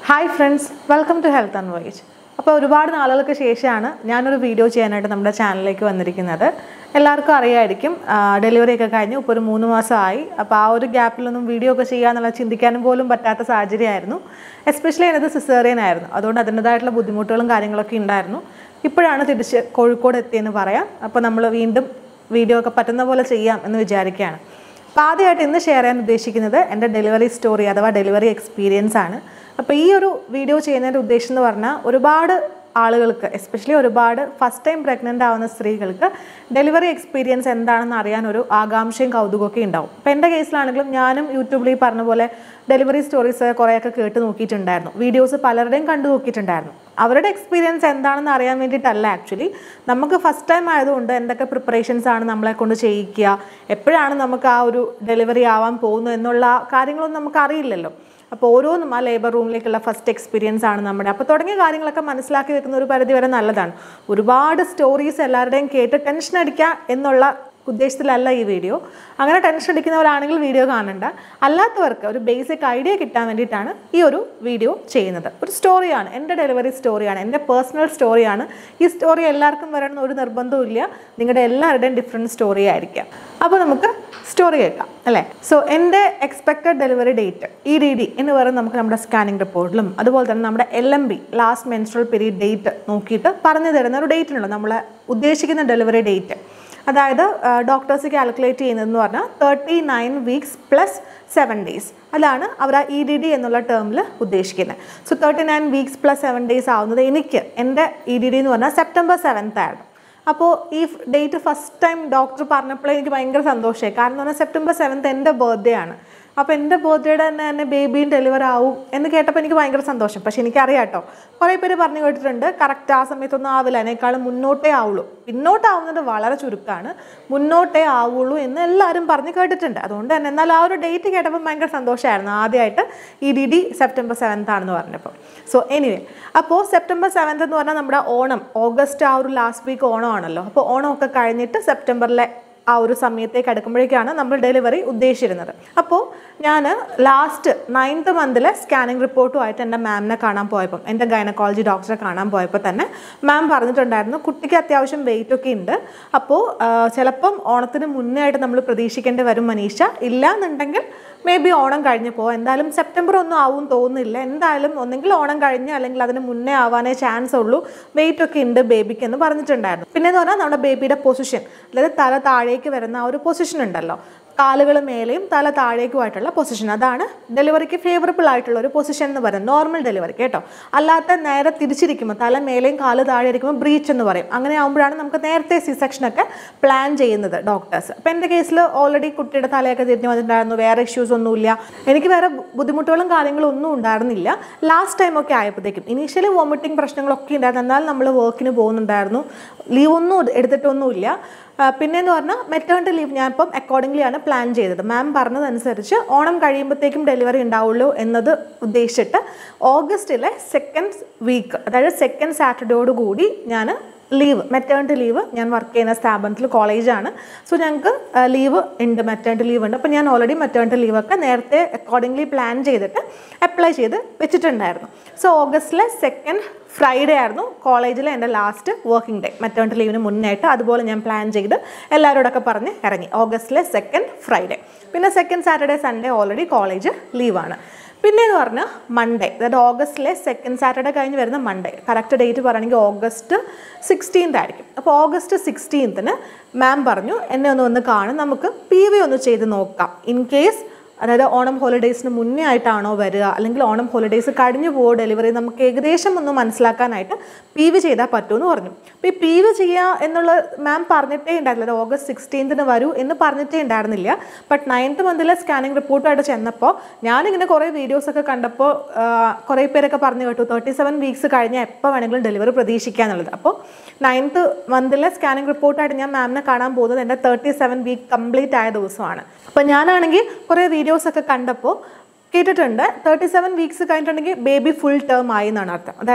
hi friends welcome to health and wise അപ്പോൾ ഒരുപാട് നാളുകൾക്ക് ശേഷമാണ് ഞാനൊരു വീഡിയോ ചെയ്യാനായിട്ട് നമ്മുടെ ചാനലിലേക്ക് വന്നിരിക്കുന്നത് എല്ലാവർക്കും അറിയായിരിക്കും ഡെലിവറി ഒക്കെ കഴിഞ്ഞ് ഇപ്പോൾ ഒരു മൂന്ന് മാസമായി അപ്പോൾ ആ ഒരു ഗ്യാപ്പിലൊന്നും വീഡിയോ ഒക്കെ ചെയ്യാന്നുള്ള ചിന്തിക്കാനും പോലും പറ്റാത്ത സാഹചര്യമായിരുന്നു എസ്പെഷ്യലി എന്നത് സിസേറിയൻ ആയിരുന്നു അതുകൊണ്ട് അതിൻ്റെതായിട്ടുള്ള ബുദ്ധിമുട്ടുകളും കാര്യങ്ങളൊക്കെ ഉണ്ടായിരുന്നു ഇപ്പോഴാണ് തിരിച്ച് കോഴിക്കോട് എത്തിയെന്ന് പറയാം അപ്പോൾ നമ്മൾ വീണ്ടും വീഡിയോ ഒക്കെ പറ്റുന്ന പോലെ ചെയ്യാം എന്ന് വിചാരിക്കുകയാണ് അപ്പോൾ ആദ്യമായിട്ട് ഇന്ന് ഷെയർ ചെയ്യാൻ ഉദ്ദേശിക്കുന്നത് എൻ്റെ ഡെലിവറി സ്റ്റോറി അഥവാ ഡെലിവറി എക്സ്പീരിയൻസ് ആണ് അപ്പോൾ ഈ ഒരു വീഡിയോ ചെയ്യുന്നതിൻ്റെ ഉദ്ദേശം എന്ന് പറഞ്ഞാൽ ഒരുപാട് ആളുകൾക്ക് എസ്പെഷ്യലി ഒരുപാട് ഫസ്റ്റ് ടൈം പ്രഗ്നൻ്റ് ആവുന്ന സ്ത്രീകൾക്ക് ഡെലിവറി എക്സ്പീരിയൻസ് എന്താണെന്ന് അറിയാൻ ഒരു ആകാംക്ഷയും കൗതുകമൊക്കെ ഉണ്ടാവും അപ്പോൾ എൻ്റെ കേസിലാണെങ്കിലും ഞാനും യൂട്യൂബിൽ ഈ പറഞ്ഞ പോലെ ഡെലിവറി സ്റ്റോറീസ് കുറേയൊക്കെ കേട്ട് നോക്കിയിട്ടുണ്ടായിരുന്നു വീഡിയോസ് പലരുടെയും കണ്ടു നോക്കിയിട്ടുണ്ടായിരുന്നു അവരുടെ എക്സ്പീരിയൻസ് എന്താണെന്ന് അറിയാൻ വേണ്ടിയിട്ടല്ല ആക്ച്വലി നമുക്ക് ഫസ്റ്റ് ടൈം ആയതുകൊണ്ട് എന്തൊക്കെ പ്രിപ്പറേഷൻസ് ആണ് നമ്മളെ കൊണ്ട് ചെയ്യിക്കുക എപ്പോഴാണ് നമുക്ക് ആ ഒരു ഡെലിവറി ആവാൻ പോകുന്നു എന്നുള്ള കാര്യങ്ങളൊന്നും നമുക്ക് അറിയില്ലല്ലോ അപ്പോൾ ഓരോന്നും ആ ലേബർ റൂമിലേക്കുള്ള ഫസ്റ്റ് എക്സ്പീരിയൻസ് ആണ് നമ്മുടെ അപ്പോൾ തുടങ്ങിയ കാര്യങ്ങളൊക്കെ മനസ്സിലാക്കി വെക്കുന്ന ഒരു പരിധി വരെ നല്ലതാണ് ഒരുപാട് സ്റ്റോറീസ് എല്ലാവരുടെയും കേട്ട് ടെൻഷൻ അടിക്കുക എന്നുള്ള ഉദ്ദേശത്തിലല്ല ഈ വീഡിയോ അങ്ങനെ ടെൻഷൻ അടിക്കുന്നവരാണെങ്കിൽ വീഡിയോ കാണണ്ട അല്ലാത്തവർക്ക് ഒരു ബേസിക് ഐഡിയ കിട്ടാൻ വേണ്ടിയിട്ടാണ് ഈ ഒരു വീഡിയോ ചെയ്യുന്നത് ഒരു സ്റ്റോറിയാണ് എൻ്റെ ഡെലിവറി സ്റ്റോറിയാണ് എൻ്റെ പേഴ്സണൽ സ്റ്റോറിയാണ് ഈ സ്റ്റോറി എല്ലാവർക്കും വരണമെന്ന് ഒരു നിർബന്ധവും ഇല്ല നിങ്ങളുടെ എല്ലാവരുടെയും ഡിഫറെൻറ്റ് സ്റ്റോറി ആയിരിക്കാം അപ്പോൾ നമുക്ക് സ്റ്റോറി കേൾക്കാം അല്ലേ സോ എൻ്റെ expected delivery date E D D എന്ന് പറയുന്നത് നമുക്ക് നമ്മുടെ സ്കാനിങ് റിപ്പോർട്ടിലും അതുപോലെ തന്നെ നമ്മുടെ L M P last menstrual period date നോക്കിയിട്ട് പറഞ്ഞു തരുന്ന ഒരു ഡേറ്റ് ഉണ്ടല്ലോ നമ്മളെ ഉദ്ദേശിക്കുന്ന ഡെലിവറി ഡേറ്റ് അതായത് ഡോക്ടേഴ്സ് കാൽക്കുലേറ്റ് ചെയ്യുന്നതെന്ന് പറഞ്ഞാൽ thirty nine weeks plus seven days അതാണ് അവർ ആ ഇ ഡി ഡി എന്നുള്ള ടേമിൽ ഉദ്ദേശിക്കുന്നത് so thirty nine weeks plus seven days ആവുന്നത് എനിക്ക് എൻ്റെ ഇ ഡി ഡി എന്ന് പറഞ്ഞാൽ സെപ്റ്റംബർ സെവൻത്ത് ആയിരുന്നു അപ്പോൾ ഈ ഡേറ്റ് ഫസ്റ്റ് ടൈം ഡോക്ടർ പറഞ്ഞപ്പോൾ എനിക്ക് ഭയങ്കര സന്തോഷമായി കാരണം എന്ന് പറഞ്ഞാൽ സെപ്റ്റംബർ സെവൻത്ത് എൻ്റെ ബർത്ത്ഡേ ആണ് അപ്പോൾ എൻ്റെ ബർത്ത്ഡേയുടെ തന്നെ തന്നെ ബേബിയും ഡെലിവർ ആവും എന്ന് കേട്ടപ്പോൾ എനിക്ക് ഭയങ്കര സന്തോഷം പക്ഷെ എനിക്കറിയാം കേട്ടോ കുറേ പേര് പറഞ്ഞു കേട്ടിട്ടുണ്ട് കറക്റ്റ് ആ സമയത്തൊന്നും ആവില്ല അതിനേക്കാളും മുന്നോട്ടേ ആവുള്ളൂ പിന്നോട്ടാവുന്നത് വളരെ ചുരുക്കമാണ് മുന്നോട്ടേ ആവുള്ളൂ എന്ന് എല്ലാവരും പറഞ്ഞ് കേട്ടിട്ടുണ്ട് അതുകൊണ്ട് തന്നെ എന്നാൽ ആ ഒരു ഡേറ്റ് കേട്ടപ്പോൾ ഭയങ്കര സന്തോഷമായിരുന്നു ആദ്യമായിട്ട് ഈ ഡി ഡി സെപ്റ്റംബർ സെവൻത്ത് ആണെന്ന് പറഞ്ഞപ്പോൾ സോ എനിവേ അപ്പോൾ സെപ്റ്റംബർ സെവൻത്ത് എന്ന് പറഞ്ഞാൽ നമ്മുടെ ഓണം ഓഗസ്റ്റ് ആ ഒരു ലാസ്റ്റ് വീക്ക് ഓണമാണല്ലോ അപ്പോൾ ഓണമൊക്കെ കഴിഞ്ഞിട്ട് സെപ്റ്റംബറിലെ ആ ഒരു സമയത്തേക്ക് അടുക്കുമ്പോഴേക്കാണ് നമ്മൾ ഡെലിവറി ഉദ്ദേശിച്ചിരുന്നത് അപ്പോൾ ഞാൻ ലാസ്റ്റ് നയൻത്ത് മന്തിലെ സ്കാനിങ് റിപ്പോർട്ടുമായിട്ട് എൻ്റെ മാമിനെ കാണാൻ പോയപ്പം എൻ്റെ ഗൈനക്കോളജി ഡോക്ടറെ കാണാൻ പോയപ്പോൾ തന്നെ മാം പറഞ്ഞിട്ടുണ്ടായിരുന്നു കുട്ടിക്ക് അത്യാവശ്യം വെയിറ്റ് ഒക്കെ ഉണ്ട് അപ്പോൾ ചിലപ്പം ഓണത്തിന് മുന്നേ ആയിട്ട് നമ്മൾ പ്രതീക്ഷിക്കേണ്ടി വരും മനീഷ ഇല്ല എന്നുണ്ടെങ്കിൽ മേ ബി ഓണം കഴിഞ്ഞ് പോകാം എന്തായാലും സെപ്റ്റംബർ ഒന്നും ആവും തോന്നുന്നില്ല എന്തായാലും ഒന്നെങ്കിൽ ഓണം കഴിഞ്ഞ് അല്ലെങ്കിൽ അതിന് മുന്നേ ആവാനേ ചാൻസ് ഉള്ളൂ വെയിറ്റ് ഒക്കെ ഉണ്ട് ബേബിക്ക് എന്ന് പറഞ്ഞിട്ടുണ്ടായിരുന്നു പിന്നെ എന്ന് പറഞ്ഞാൽ നമ്മുടെ ബേബിയുടെ പൊസിഷൻ അതായത് തല താഴേക്ക് വരുന്ന ആ ഒരു പൊസിഷൻ ഉണ്ടല്ലോ കാലുകൾ മേലെയും തല താഴേക്കുമായിട്ടുള്ള പൊസിഷൻ അതാണ് ഡെലിവറിക്ക് ഫേവറബിൾ ആയിട്ടുള്ള ഒരു പൊസിഷൻ എന്ന് പറയുന്നത് നോർമൽ ഡെലിവറി കേട്ടോ അല്ലാത്ത നേരെ തിരിച്ചിരിക്കുമ്പോൾ തല മേലെയും കാല് താഴെ ഇരിക്കുമ്പോൾ ബ്രീച്ച് എന്ന് പറയും അങ്ങനെ ആകുമ്പോഴാണ് നമുക്ക് നേരത്തെ സി സെക്ഷനൊക്കെ പ്ലാൻ ചെയ്യുന്നത് ഡോക്ടേഴ്സ് അപ്പോൾ എൻ്റെ കേസിൽ ഓൾറെഡി കുട്ടിയുടെ തലയൊക്കെ തിരിഞ്ഞു വന്നിട്ടുണ്ടായിരുന്നു വേറെ ഇഷ്യൂസ് ഒന്നുമില്ല എനിക്ക് വേറെ ബുദ്ധിമുട്ടുകളും കാര്യങ്ങളും ഒന്നും ഉണ്ടായിരുന്നില്ല ലാസ്റ്റ് ടൈം ഒക്കെ ആയപ്പോഴത്തേക്കും ഇനീഷ്യലി വോമിറ്റിംഗ് പ്രശ്നങ്ങളൊക്കെ ഉണ്ടായിരുന്നു എന്നാൽ നമ്മൾ വർക്കിന് പോകുന്നുണ്ടായിരുന്നു ലീവ് ഒന്നും എടുത്തിട്ടൊന്നുമില്ല പിന്നെയെന്ന് പറഞ്ഞാൽ മെറ്റേണിറ്റി ലീവ് ഞാൻ ഇപ്പം അക്കോർഡിംഗ്ലി ആണ് പ്ലാൻ ചെയ്തത് മാം പറഞ്ഞതനുസരിച്ച് ഓണം കഴിയുമ്പോഴത്തേക്കും ഡെലിവറി ഉണ്ടാവുള്ളൂ എന്നത് ഉദ്ദേശിച്ചിട്ട് ഓഗസ്റ്റിലെ സെക്കൻഡ് വീക്ക് അതായത് സെക്കൻഡ് സാറ്റർഡേയോട് കൂടി ഞാൻ ലീവ് മെറ്റേണിറ്റി ലീവ് ഞാൻ വർക്ക് ചെയ്യുന്ന സ്ഥാപനത്തിൽ കോളേജാണ് സോ ഞങ്ങൾക്ക് ലീവ് ഉണ്ട് മെറ്റേണിറ്റി ലീവ് ഉണ്ട് അപ്പോൾ ഞാൻ ഓൾറെഡി മെറ്റേണിറ്റി ലീവൊക്കെ നേരത്തെ അക്കോർഡിംഗ്ലി പ്ലാൻ ചെയ്തിട്ട് അപ്ലൈ ചെയ്ത് വെച്ചിട്ടുണ്ടായിരുന്നു സോ ഓഗസ്റ്റിലെ സെക്കൻഡ് ഫ്രൈഡേ ആയിരുന്നു കോളേജിലെ എൻ്റെ ലാസ്റ്റ് വർക്കിംഗ് ഡേ മെറ്റേണിറ്റി ലീവിന് മുന്നായിട്ട് അതുപോലെ ഞാൻ പ്ലാൻ ചെയ്ത് എല്ലാവരോടൊക്കെ പറഞ്ഞ് ഇറങ്ങി ഓഗസ്റ്റിലെ സെക്കൻഡ് ഫ്രൈഡേ പിന്നെ second Saturday Sunday already college ലീവാണ് പിന്നെ എന്ന് പറഞ്ഞാൽ മൺഡേ അതായത് ഓഗസ്റ്റിലെ സെക്കൻഡ് സാറ്റർഡേ കഴിഞ്ഞ് വരുന്ന മൺഡേ കറക്റ്റ് ഡേറ്റ് പറയുകയാണെങ്കിൽ ഓഗസ്റ്റ് സിക്സ്റ്റീൻത്ത് ആയിരിക്കും അപ്പോൾ ഓഗസ്റ്റ് സിക്സ്റ്റീൻത്തിന് മാം പറഞ്ഞു എന്നെ ഒന്ന് വന്ന് കാണും നമുക്ക് പി വി ഒന്ന് ചെയ്ത് നോക്കാം ഇൻ കേസ് അതായത് ഓണം ഹോളിഡേയ്സിന് മുന്നേ ആയിട്ടാണോ വരിക അല്ലെങ്കിൽ ഓണം ഹോളിഡേയ്സ് കഴിഞ്ഞു പോകുമോ ഡെലിവറി നമുക്ക് ഏകദേശം ഒന്ന് മനസ്സിലാക്കാനായിട്ട് പി വി ചെയ്താൽ പറ്റുമെന്ന് പറഞ്ഞു അപ്പോൾ ഈ പി വി ചെയ്യുക എന്നുള്ള മാം പറഞ്ഞിട്ടേ ഉണ്ടായിരുന്നില്ല ഓഗസ്റ്റ് സിക്സ്റ്റീൻത്തിന് വരൂ എന്ന് പറഞ്ഞിട്ടേ ഉണ്ടായിരുന്നില്ല ബട്ട് നയൻത്ത് മന്തിലെ സ്കാനിങ് റിപ്പോർട്ടായിട്ട് ചെന്നപ്പോൾ ഞാനിങ്ങനെ കുറേ വീഡിയോസൊക്കെ കണ്ടപ്പോൾ കുറേ പേരൊക്കെ പറഞ്ഞു കേട്ടു തേർട്ടി സെവൻ വീക്സ് കഴിഞ്ഞാൽ എപ്പോൾ വേണമെങ്കിലും ഡെലിവറി പ്രതീക്ഷിക്കുക എന്നുള്ളത് അപ്പോൾ നയൻത്ത് മന്തിലെ സ്കാനിങ് റിപ്പോർട്ടായിട്ട് ഞാൻ മാമിനെ കാണാൻ പോകുന്നത് എൻ്റെ തേർട്ടി സെവൻ വീക്ക് കംപ്ലീറ്റ് ആയ ദിവസമാണ് അപ്പോൾ ഞാനാണെങ്കിൽ കുറേ വീഡിയോസൊക്കെ കണ്ടപ്പോൾ കേട്ടിട്ടുണ്ട് തേർട്ടി സെവൻ വീക്സ് കഴിഞ്ഞിട്ടുണ്ടെങ്കിൽ ബേബി ഫുൾ ടേം ആയി എന്നാണ് അർത്ഥം അതായത്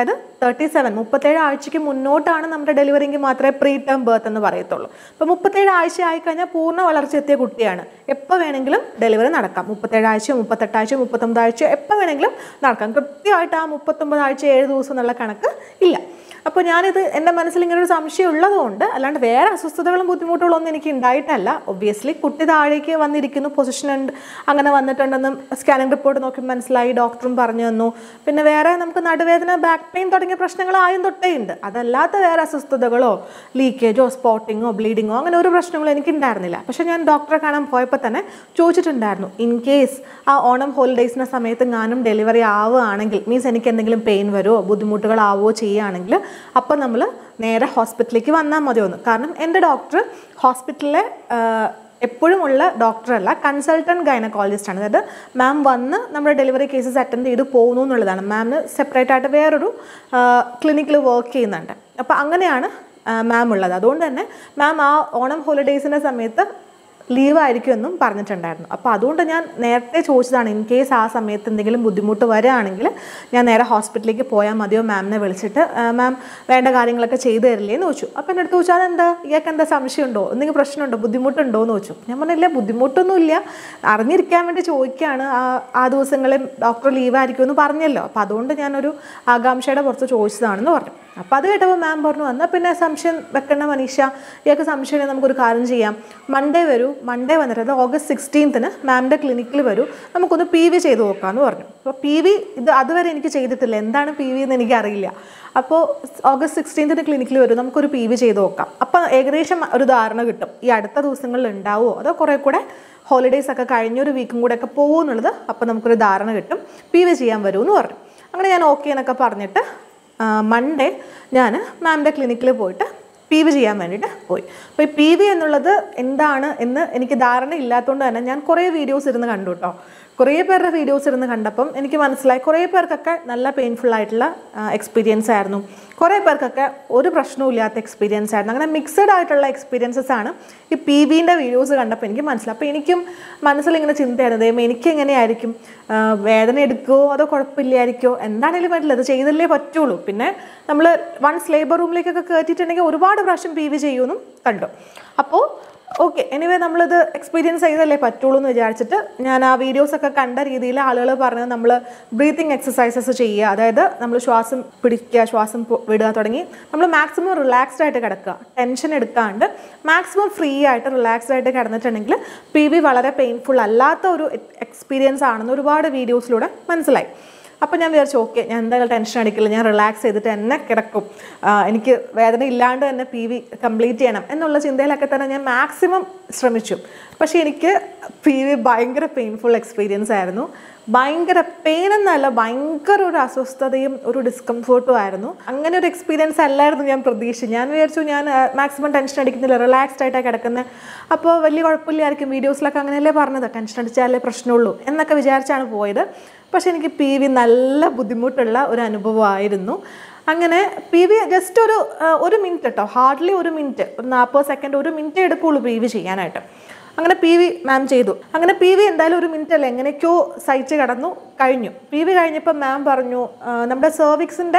തേർട്ടി സെവൻ മുപ്പത്തേഴ് ആഴ്ചയ്ക്ക് മുന്നോട്ടാണ് നമ്മുടെ ഡെലിവറിക്ക് മാത്രമേ പ്രീ ടേം ബർത്ത് എന്ന് പറയത്തുള്ളൂ അപ്പോൾ മുപ്പത്തേഴ് ആഴ്ച ആയിക്കഴിഞ്ഞാൽ പൂർണ്ണ വളർച്ച എത്തിയ കുട്ടിയാണ് എപ്പോൾ വേണമെങ്കിലും ഡെലിവറി നടക്കാം മുപ്പത്തേഴ് ആഴ്ചയോ മുപ്പത്തെട്ടാഴ്ചയോ മുപ്പത്തൊമ്പത് ആഴ്ചയോ എപ്പോൾ വേണമെങ്കിലും നടക്കാം കൃത്യമായിട്ട് ആ മുപ്പത്തൊമ്പത് ആഴ്ച ഏഴ് ദിവസം എന്നുള്ള കണക്ക് ഇല്ല അപ്പോൾ ഞാനിത് എൻ്റെ മനസ്സിൽ ഇങ്ങനെ ഒരു സംശയം ഉള്ളതുകൊണ്ട് അല്ലാണ്ട് വേറെ അസ്വസ്ഥതകളും ബുദ്ധിമുട്ടുകളും ഒന്നും എനിക്ക് ഉണ്ടായിട്ടല്ല ഒബ്വിയസ്ലി കുട്ടി താഴേക്ക് വന്നിരിക്കുന്നു പൊസിഷൻ ഉണ്ട് അങ്ങനെ വന്നിട്ടുണ്ടെന്ന് സ്കാനിങ് റിപ്പോർട്ട് നോക്കി മനസ്സിലായി ഡോക്ടറും പറഞ്ഞു തന്നു പിന്നെ വേറെ നമുക്ക് നടുവേദന ബാക്ക് പെയിൻ തുടങ്ങിയ പ്രശ്നങ്ങൾ ആദ്യം തൊട്ടേ ഉണ്ട് അതല്ലാത്ത വേറെ അസ്വസ്ഥതകളോ ലീക്കേജോ സ്പോട്ടിങ്ങോ ബ്ലീഡിങ്ങോ അങ്ങനെ ഒരു പ്രശ്നങ്ങളും എനിക്ക് ഉണ്ടായിരുന്നില്ല പക്ഷേ ഞാൻ ഡോക്ടറെ കാണാൻ പോയപ്പോൾ തന്നെ ചോദിച്ചിട്ടുണ്ടായിരുന്നു ഇൻ കേസ് ആ ഓണം ഹോളിഡേയ്സിൻ്റെ സമയത്ത് ഞാനും ഡെലിവറി ആവുകയാണെങ്കിൽ മീൻസ് എനിക്ക് എന്തെങ്കിലും പെയിൻ വരുമോ ബുദ്ധിമുട്ടുകളാവുമോ ചെയ്യുകയാണെങ്കിൽ അപ്പം നമ്മൾ നേരെ ഹോസ്പിറ്റലിലേക്ക് വന്നാൽ മതിയൊന്ന് കാരണം എൻ്റെ ഡോക്ടർ ഹോസ്പിറ്റലിലെ എപ്പോഴും ഉള്ള ഡോക്ടറല്ല കൺസൾട്ടൻറ്റ് ഗൈനക്കോളജിസ്റ്റ് ആണ് അതായത് മാം വന്ന് നമ്മുടെ ഡെലിവറി കേസസ് അറ്റൻഡ് ചെയ്ത് പോകുന്നു എന്നുള്ളതാണ് മാമിന് സെപ്പറേറ്റ് ആയിട്ട് വേറൊരു ക്ലിനിക്കിൽ വർക്ക് ചെയ്യുന്നുണ്ട് അപ്പോൾ അങ്ങനെയാണ് മാം ഉള്ളത് അതുകൊണ്ട് തന്നെ മാം ആ ഓണം ഹോളിഡേയ്സിൻ്റെ സമയത്ത് ലീവ് ആയിരിക്കുമെന്നും പറഞ്ഞിട്ടുണ്ടായിരുന്നു അപ്പോൾ അതുകൊണ്ട് ഞാൻ നേരത്തെ ചോദിച്ചതാണ് ഇൻ കേസ് ആ സമയത്ത് എന്തെങ്കിലും ബുദ്ധിമുട്ട് വരികയാണെങ്കിൽ ഞാൻ നേരെ ഹോസ്പിറ്റലിലേക്ക് പോയാൽ മതിയോ മാമിനെ വിളിച്ചിട്ട് മാം വേണ്ട കാര്യങ്ങളൊക്കെ ചെയ്തു തരില്ലേ എന്ന് ചോദിച്ചു അപ്പോൾ എൻ്റെ അടുത്ത് ചോദിച്ചാൽ എന്താ ഇയാൾക്ക് എന്താ സംശയമുണ്ടോ എന്തെങ്കിലും പ്രശ്നമുണ്ടോ ബുദ്ധിമുട്ടുണ്ടോ എന്ന് ചോദിച്ചു ഞാൻ പറഞ്ഞില്ല ബുദ്ധിമുട്ടൊന്നുമില്ല അറിഞ്ഞിരിക്കാൻ വേണ്ടി ചോദിക്കുകയാണ് ആ ആ ദിവസങ്ങളിൽ ഡോക്ടർ ലീവ് ആയിരിക്കുമെന്ന് പറഞ്ഞല്ലോ അപ്പോൾ അതുകൊണ്ട് ഞാനൊരു ആകാംക്ഷയുടെ പുറത്ത് ചോദിച്ചതാണെന്ന് പറഞ്ഞു അപ്പോൾ അത് കേട്ടപ്പോൾ മാം പറഞ്ഞു എന്നാൽ പിന്നെ സംശയം വെക്കണ്ട മനീഷ ഇയാൾക്ക് സംശയം നമുക്കൊരു കാര്യം ചെയ്യാം മൺഡേ വരൂ മൺഡേ വന്നിട്ട് അത് ഓഗസ്റ്റ് സിക്സ്റ്റീൻത്തിന് മാമിൻ്റെ ക്ലിനിക്കിൽ വരൂ നമുക്കൊന്ന് പി വി ചെയ്ത് നോക്കാമെന്ന് പറഞ്ഞു അപ്പോൾ പി വി ഇത് അതുവരെ എനിക്ക് ചെയ്തിട്ടില്ല എന്താണ് പി വി എന്ന് എനിക്കറിയില്ല അപ്പോൾ ഓഗസ്റ്റ് സിക്സ്റ്റീൻത്തിന് ക്ലിനിക്കിൽ വരും നമുക്കൊരു പി വി ചെയ്ത് നോക്കാം അപ്പോൾ ഏകദേശം ഒരു ധാരണ കിട്ടും ഈ അടുത്ത ദിവസങ്ങളിൽ ഉണ്ടാവുമോ അതോ കുറേ കൂടെ ഹോളിഡേയ്സ് ഒക്കെ കഴിഞ്ഞൊരു വീക്കും കൂടെ ഒക്കെ പോകും എന്നുള്ളത് അപ്പോൾ നമുക്കൊരു ധാരണ കിട്ടും പി വി ചെയ്യാൻ വരുമെന്ന് പറഞ്ഞു അങ്ങനെ ഞാൻ ഓക്കെ എന്നൊക്കെ പറഞ്ഞിട്ട് മൺഡേ ഞാൻ മാമിൻ്റെ ക്ലിനിക്കിൽ പോയിട്ട് പി വി ചെയ്യാൻ വേണ്ടിയിട്ട് പോയി അപ്പോൾ ഈ പി വി എന്നുള്ളത് എന്താണ് എന്ന് എനിക്ക് ധാരണ ഇല്ലാത്തതുകൊണ്ട് തന്നെ ഞാൻ കുറേ വീഡിയോസ് ഇരുന്ന് കണ്ടു കേട്ടോ കുറേ പേരുടെ വീഡിയോസ് ഇരുന്ന് കണ്ടപ്പം എനിക്ക് മനസ്സിലായി കുറേ പേർക്കൊക്കെ നല്ല പെയിൻഫുൾ ആയിട്ടുള്ള എക്സ്പീരിയൻസ് ആയിരുന്നു കുറേ പേർക്കൊക്കെ ഒരു പ്രശ്നവും ഇല്ലാത്ത എക്സ്പീരിയൻസ് ആയിരുന്നു അങ്ങനെ മിക്സഡ് ആയിട്ടുള്ള എക്സ്പീരിയൻസസ് ആണ് ഈ പി വിൻ്റെ വീഡിയോസ് കണ്ടപ്പോൾ എനിക്ക് മനസ്സിലായി അപ്പോൾ എനിക്കും മനസ്സിലിങ്ങനെ ചിന്തയായിരുന്നു ദൈവം എനിക്ക് എങ്ങനെയായിരിക്കും വേദന എടുക്കുമോ അതോ കുഴപ്പമില്ലായിരിക്കുമോ എന്താണെങ്കിലും പറ്റില്ല അത് ചെയ്തല്ലേ പറ്റുള്ളൂ പിന്നെ നമ്മൾ വൺസ് ലേബർ റൂമിലേക്കൊക്കെ കയറ്റിയിട്ടുണ്ടെങ്കിൽ ഒരുപാട് പ്രാവശ്യം പി വി ചെയ്യുമെന്നും കണ്ടു അപ്പോൾ ഓക്കെ എനിവേ നമ്മളിത് എക്സ്പീരിയൻസ് ചെയ്തല്ലേ പറ്റുള്ളൂ എന്ന് വിചാരിച്ചിട്ട് ഞാൻ ആ വീഡിയോസൊക്കെ കണ്ട രീതിയിൽ ആളുകൾ പറഞ്ഞത് നമ്മൾ ബ്രീത്തിങ് എക്സസൈസസ് ചെയ്യുക അതായത് നമ്മൾ ശ്വാസം പിടിക്കുക ശ്വാസം വിടുക തുടങ്ങി നമ്മൾ മാക്സിമം റിലാക്സ്ഡ് ആയിട്ട് കിടക്കുക ടെൻഷൻ എടുക്കാണ്ട് മാക്സിമം ഫ്രീ ആയിട്ട് റിലാക്സ്ഡ് ആയിട്ട് കിടന്നിട്ടുണ്ടെങ്കിൽ പി വി വളരെ പെയിൻഫുൾ അല്ലാത്ത ഒരു എക്സ്പീരിയൻസ് ആണെന്ന് ഒരുപാട് വീഡിയോസിലൂടെ മനസ്സിലായി അപ്പോൾ ഞാൻ വിചാരിച്ചു ഓക്കെ ഞാൻ എന്തായാലും ടെൻഷൻ അടിക്കില്ല ഞാൻ റിലാക്സ് ചെയ്തിട്ട് എന്നെ കിടക്കും എനിക്ക് വേദന ഇല്ലാണ്ട് തന്നെ പി വി കംപ്ലീറ്റ് ചെയ്യണം എന്നുള്ള ചിന്തയിലൊക്കെ തന്നെ ഞാൻ മാക്സിമം ശ്രമിച്ചു പക്ഷേ എനിക്ക് പി വി ഭയങ്കര പെയിൻഫുൾ എക്സ്പീരിയൻസ് ആയിരുന്നു ഭയങ്കര പെയിൻ എന്നല്ല ഭയങ്കര ഒരു അസ്വസ്ഥതയും ഒരു ഡിസ്കംഫോർട്ടും ആയിരുന്നു അങ്ങനെ ഒരു എക്സ്പീരിയൻസ് അല്ലായിരുന്നു ഞാൻ പ്രതീക്ഷിച്ചു ഞാൻ വിചാരിച്ചു ഞാൻ മാക്സിമം ടെൻഷൻ അടിക്കുന്നില്ല റിലാക്സ്ഡ് ആയിട്ടാണ് കിടക്കുന്നത് അപ്പോൾ വലിയ കുഴപ്പമില്ലായിരിക്കും വീഡിയോസിലൊക്കെ അങ്ങനെയല്ലേ പറഞ്ഞത് ടെൻഷൻ അടിച്ചാലേ പ്രശ്നമുള്ളൂ എന്നൊക്കെ വിചാരിച്ചാണ് പോയത് പക്ഷേ എനിക്ക് പി വി നല്ല ബുദ്ധിമുട്ടുള്ള ഒരു അനുഭവമായിരുന്നു അങ്ങനെ പി വി ജസ്റ്റ് ഒരു ഒരു മിനിറ്റ് കേട്ടോ ഹാർഡ്ലി ഒരു മിനിറ്റ് ഒരു നാൽപ്പത് സെക്കൻഡ് ഒരു മിനിറ്റ് എടുക്കുള്ളൂ പി വി ചെയ്യാനായിട്ട് അങ്ങനെ പി വി മാം ചെയ്തു അങ്ങനെ പി വി എന്തായാലും ഒരു മിനിറ്റ് അല്ല എങ്ങനെയൊക്കെയോ സഹിച്ച് കടന്നു കഴിഞ്ഞു പി വി കഴിഞ്ഞപ്പോൾ മാം പറഞ്ഞു നമ്മുടെ സെർവിക്സിൻ്റെ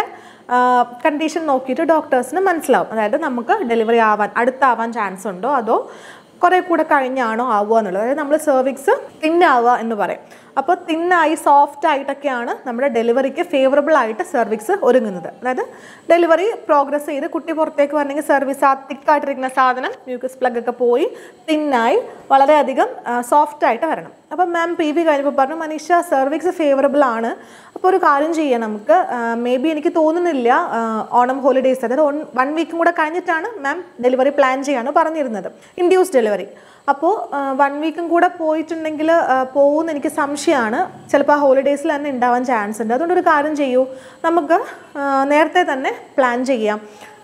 കണ്ടീഷൻ നോക്കിയിട്ട് ഡോക്ടേഴ്സിന് മനസ്സിലാവും അതായത് നമുക്ക് ഡെലിവറി ആവാൻ അടുത്താവാൻ ചാൻസ് ഉണ്ടോ അതോ കുറേ കൂടെ കഴിഞ്ഞാണോ ആവുക എന്നുള്ളത് അതായത് നമ്മൾ സെർവിക്സ് തിന്നാവുക എന്ന് പറയും അപ്പോൾ തിന്നായി സോഫ്റ്റ് ആയിട്ടൊക്കെയാണ് നമ്മുടെ ഡെലിവറിക്ക് ഫേവറബിൾ ആയിട്ട് സെർവിക്സ് ഒരുങ്ങുന്നത് അതായത് ഡെലിവറി പ്രോഗ്രസ് ചെയ്ത് കുട്ടി പുറത്തേക്ക് വരണമെങ്കിൽ സർവീസ് ആ തിക്കായിട്ടിരിക്കുന്ന സാധനം മ്യൂക്കസ് പ്ലഗ് ഒക്കെ പോയി തിന്നായി വളരെയധികം സോഫ്റ്റ് ആയിട്ട് വരണം അപ്പം മാം പി വി കഴിഞ്ഞപ്പോൾ പറഞ്ഞു മനീഷ സെർവിക്സ് ഫേവറബിൾ ആണ് അപ്പോൾ ഒരു കാര്യം ചെയ്യാം നമുക്ക് മേ ബി എനിക്ക് തോന്നുന്നില്ല ഓണം ഹോളിഡേയ്സ് അതായത് വൺ വീക്കും കൂടെ കഴിഞ്ഞിട്ടാണ് മാം ഡെലിവറി പ്ലാൻ ചെയ്യാന്ന് പറഞ്ഞിരുന്നത് ഇൻഡ്യൂസ് ഡെലിവറി അപ്പോൾ വൺ വീക്കും കൂടെ പോയിട്ടുണ്ടെങ്കിൽ പോകുമെന്ന് എനിക്ക് സംശയമാണ് ചിലപ്പോൾ ആ ഹോളിഡേയ്സിൽ തന്നെ ഉണ്ടാവാൻ ചാൻസ് ഉണ്ട് അതുകൊണ്ട് ഒരു കാര്യം ചെയ്യൂ നമുക്ക് നേരത്തെ തന്നെ പ്ലാൻ ചെയ്യാം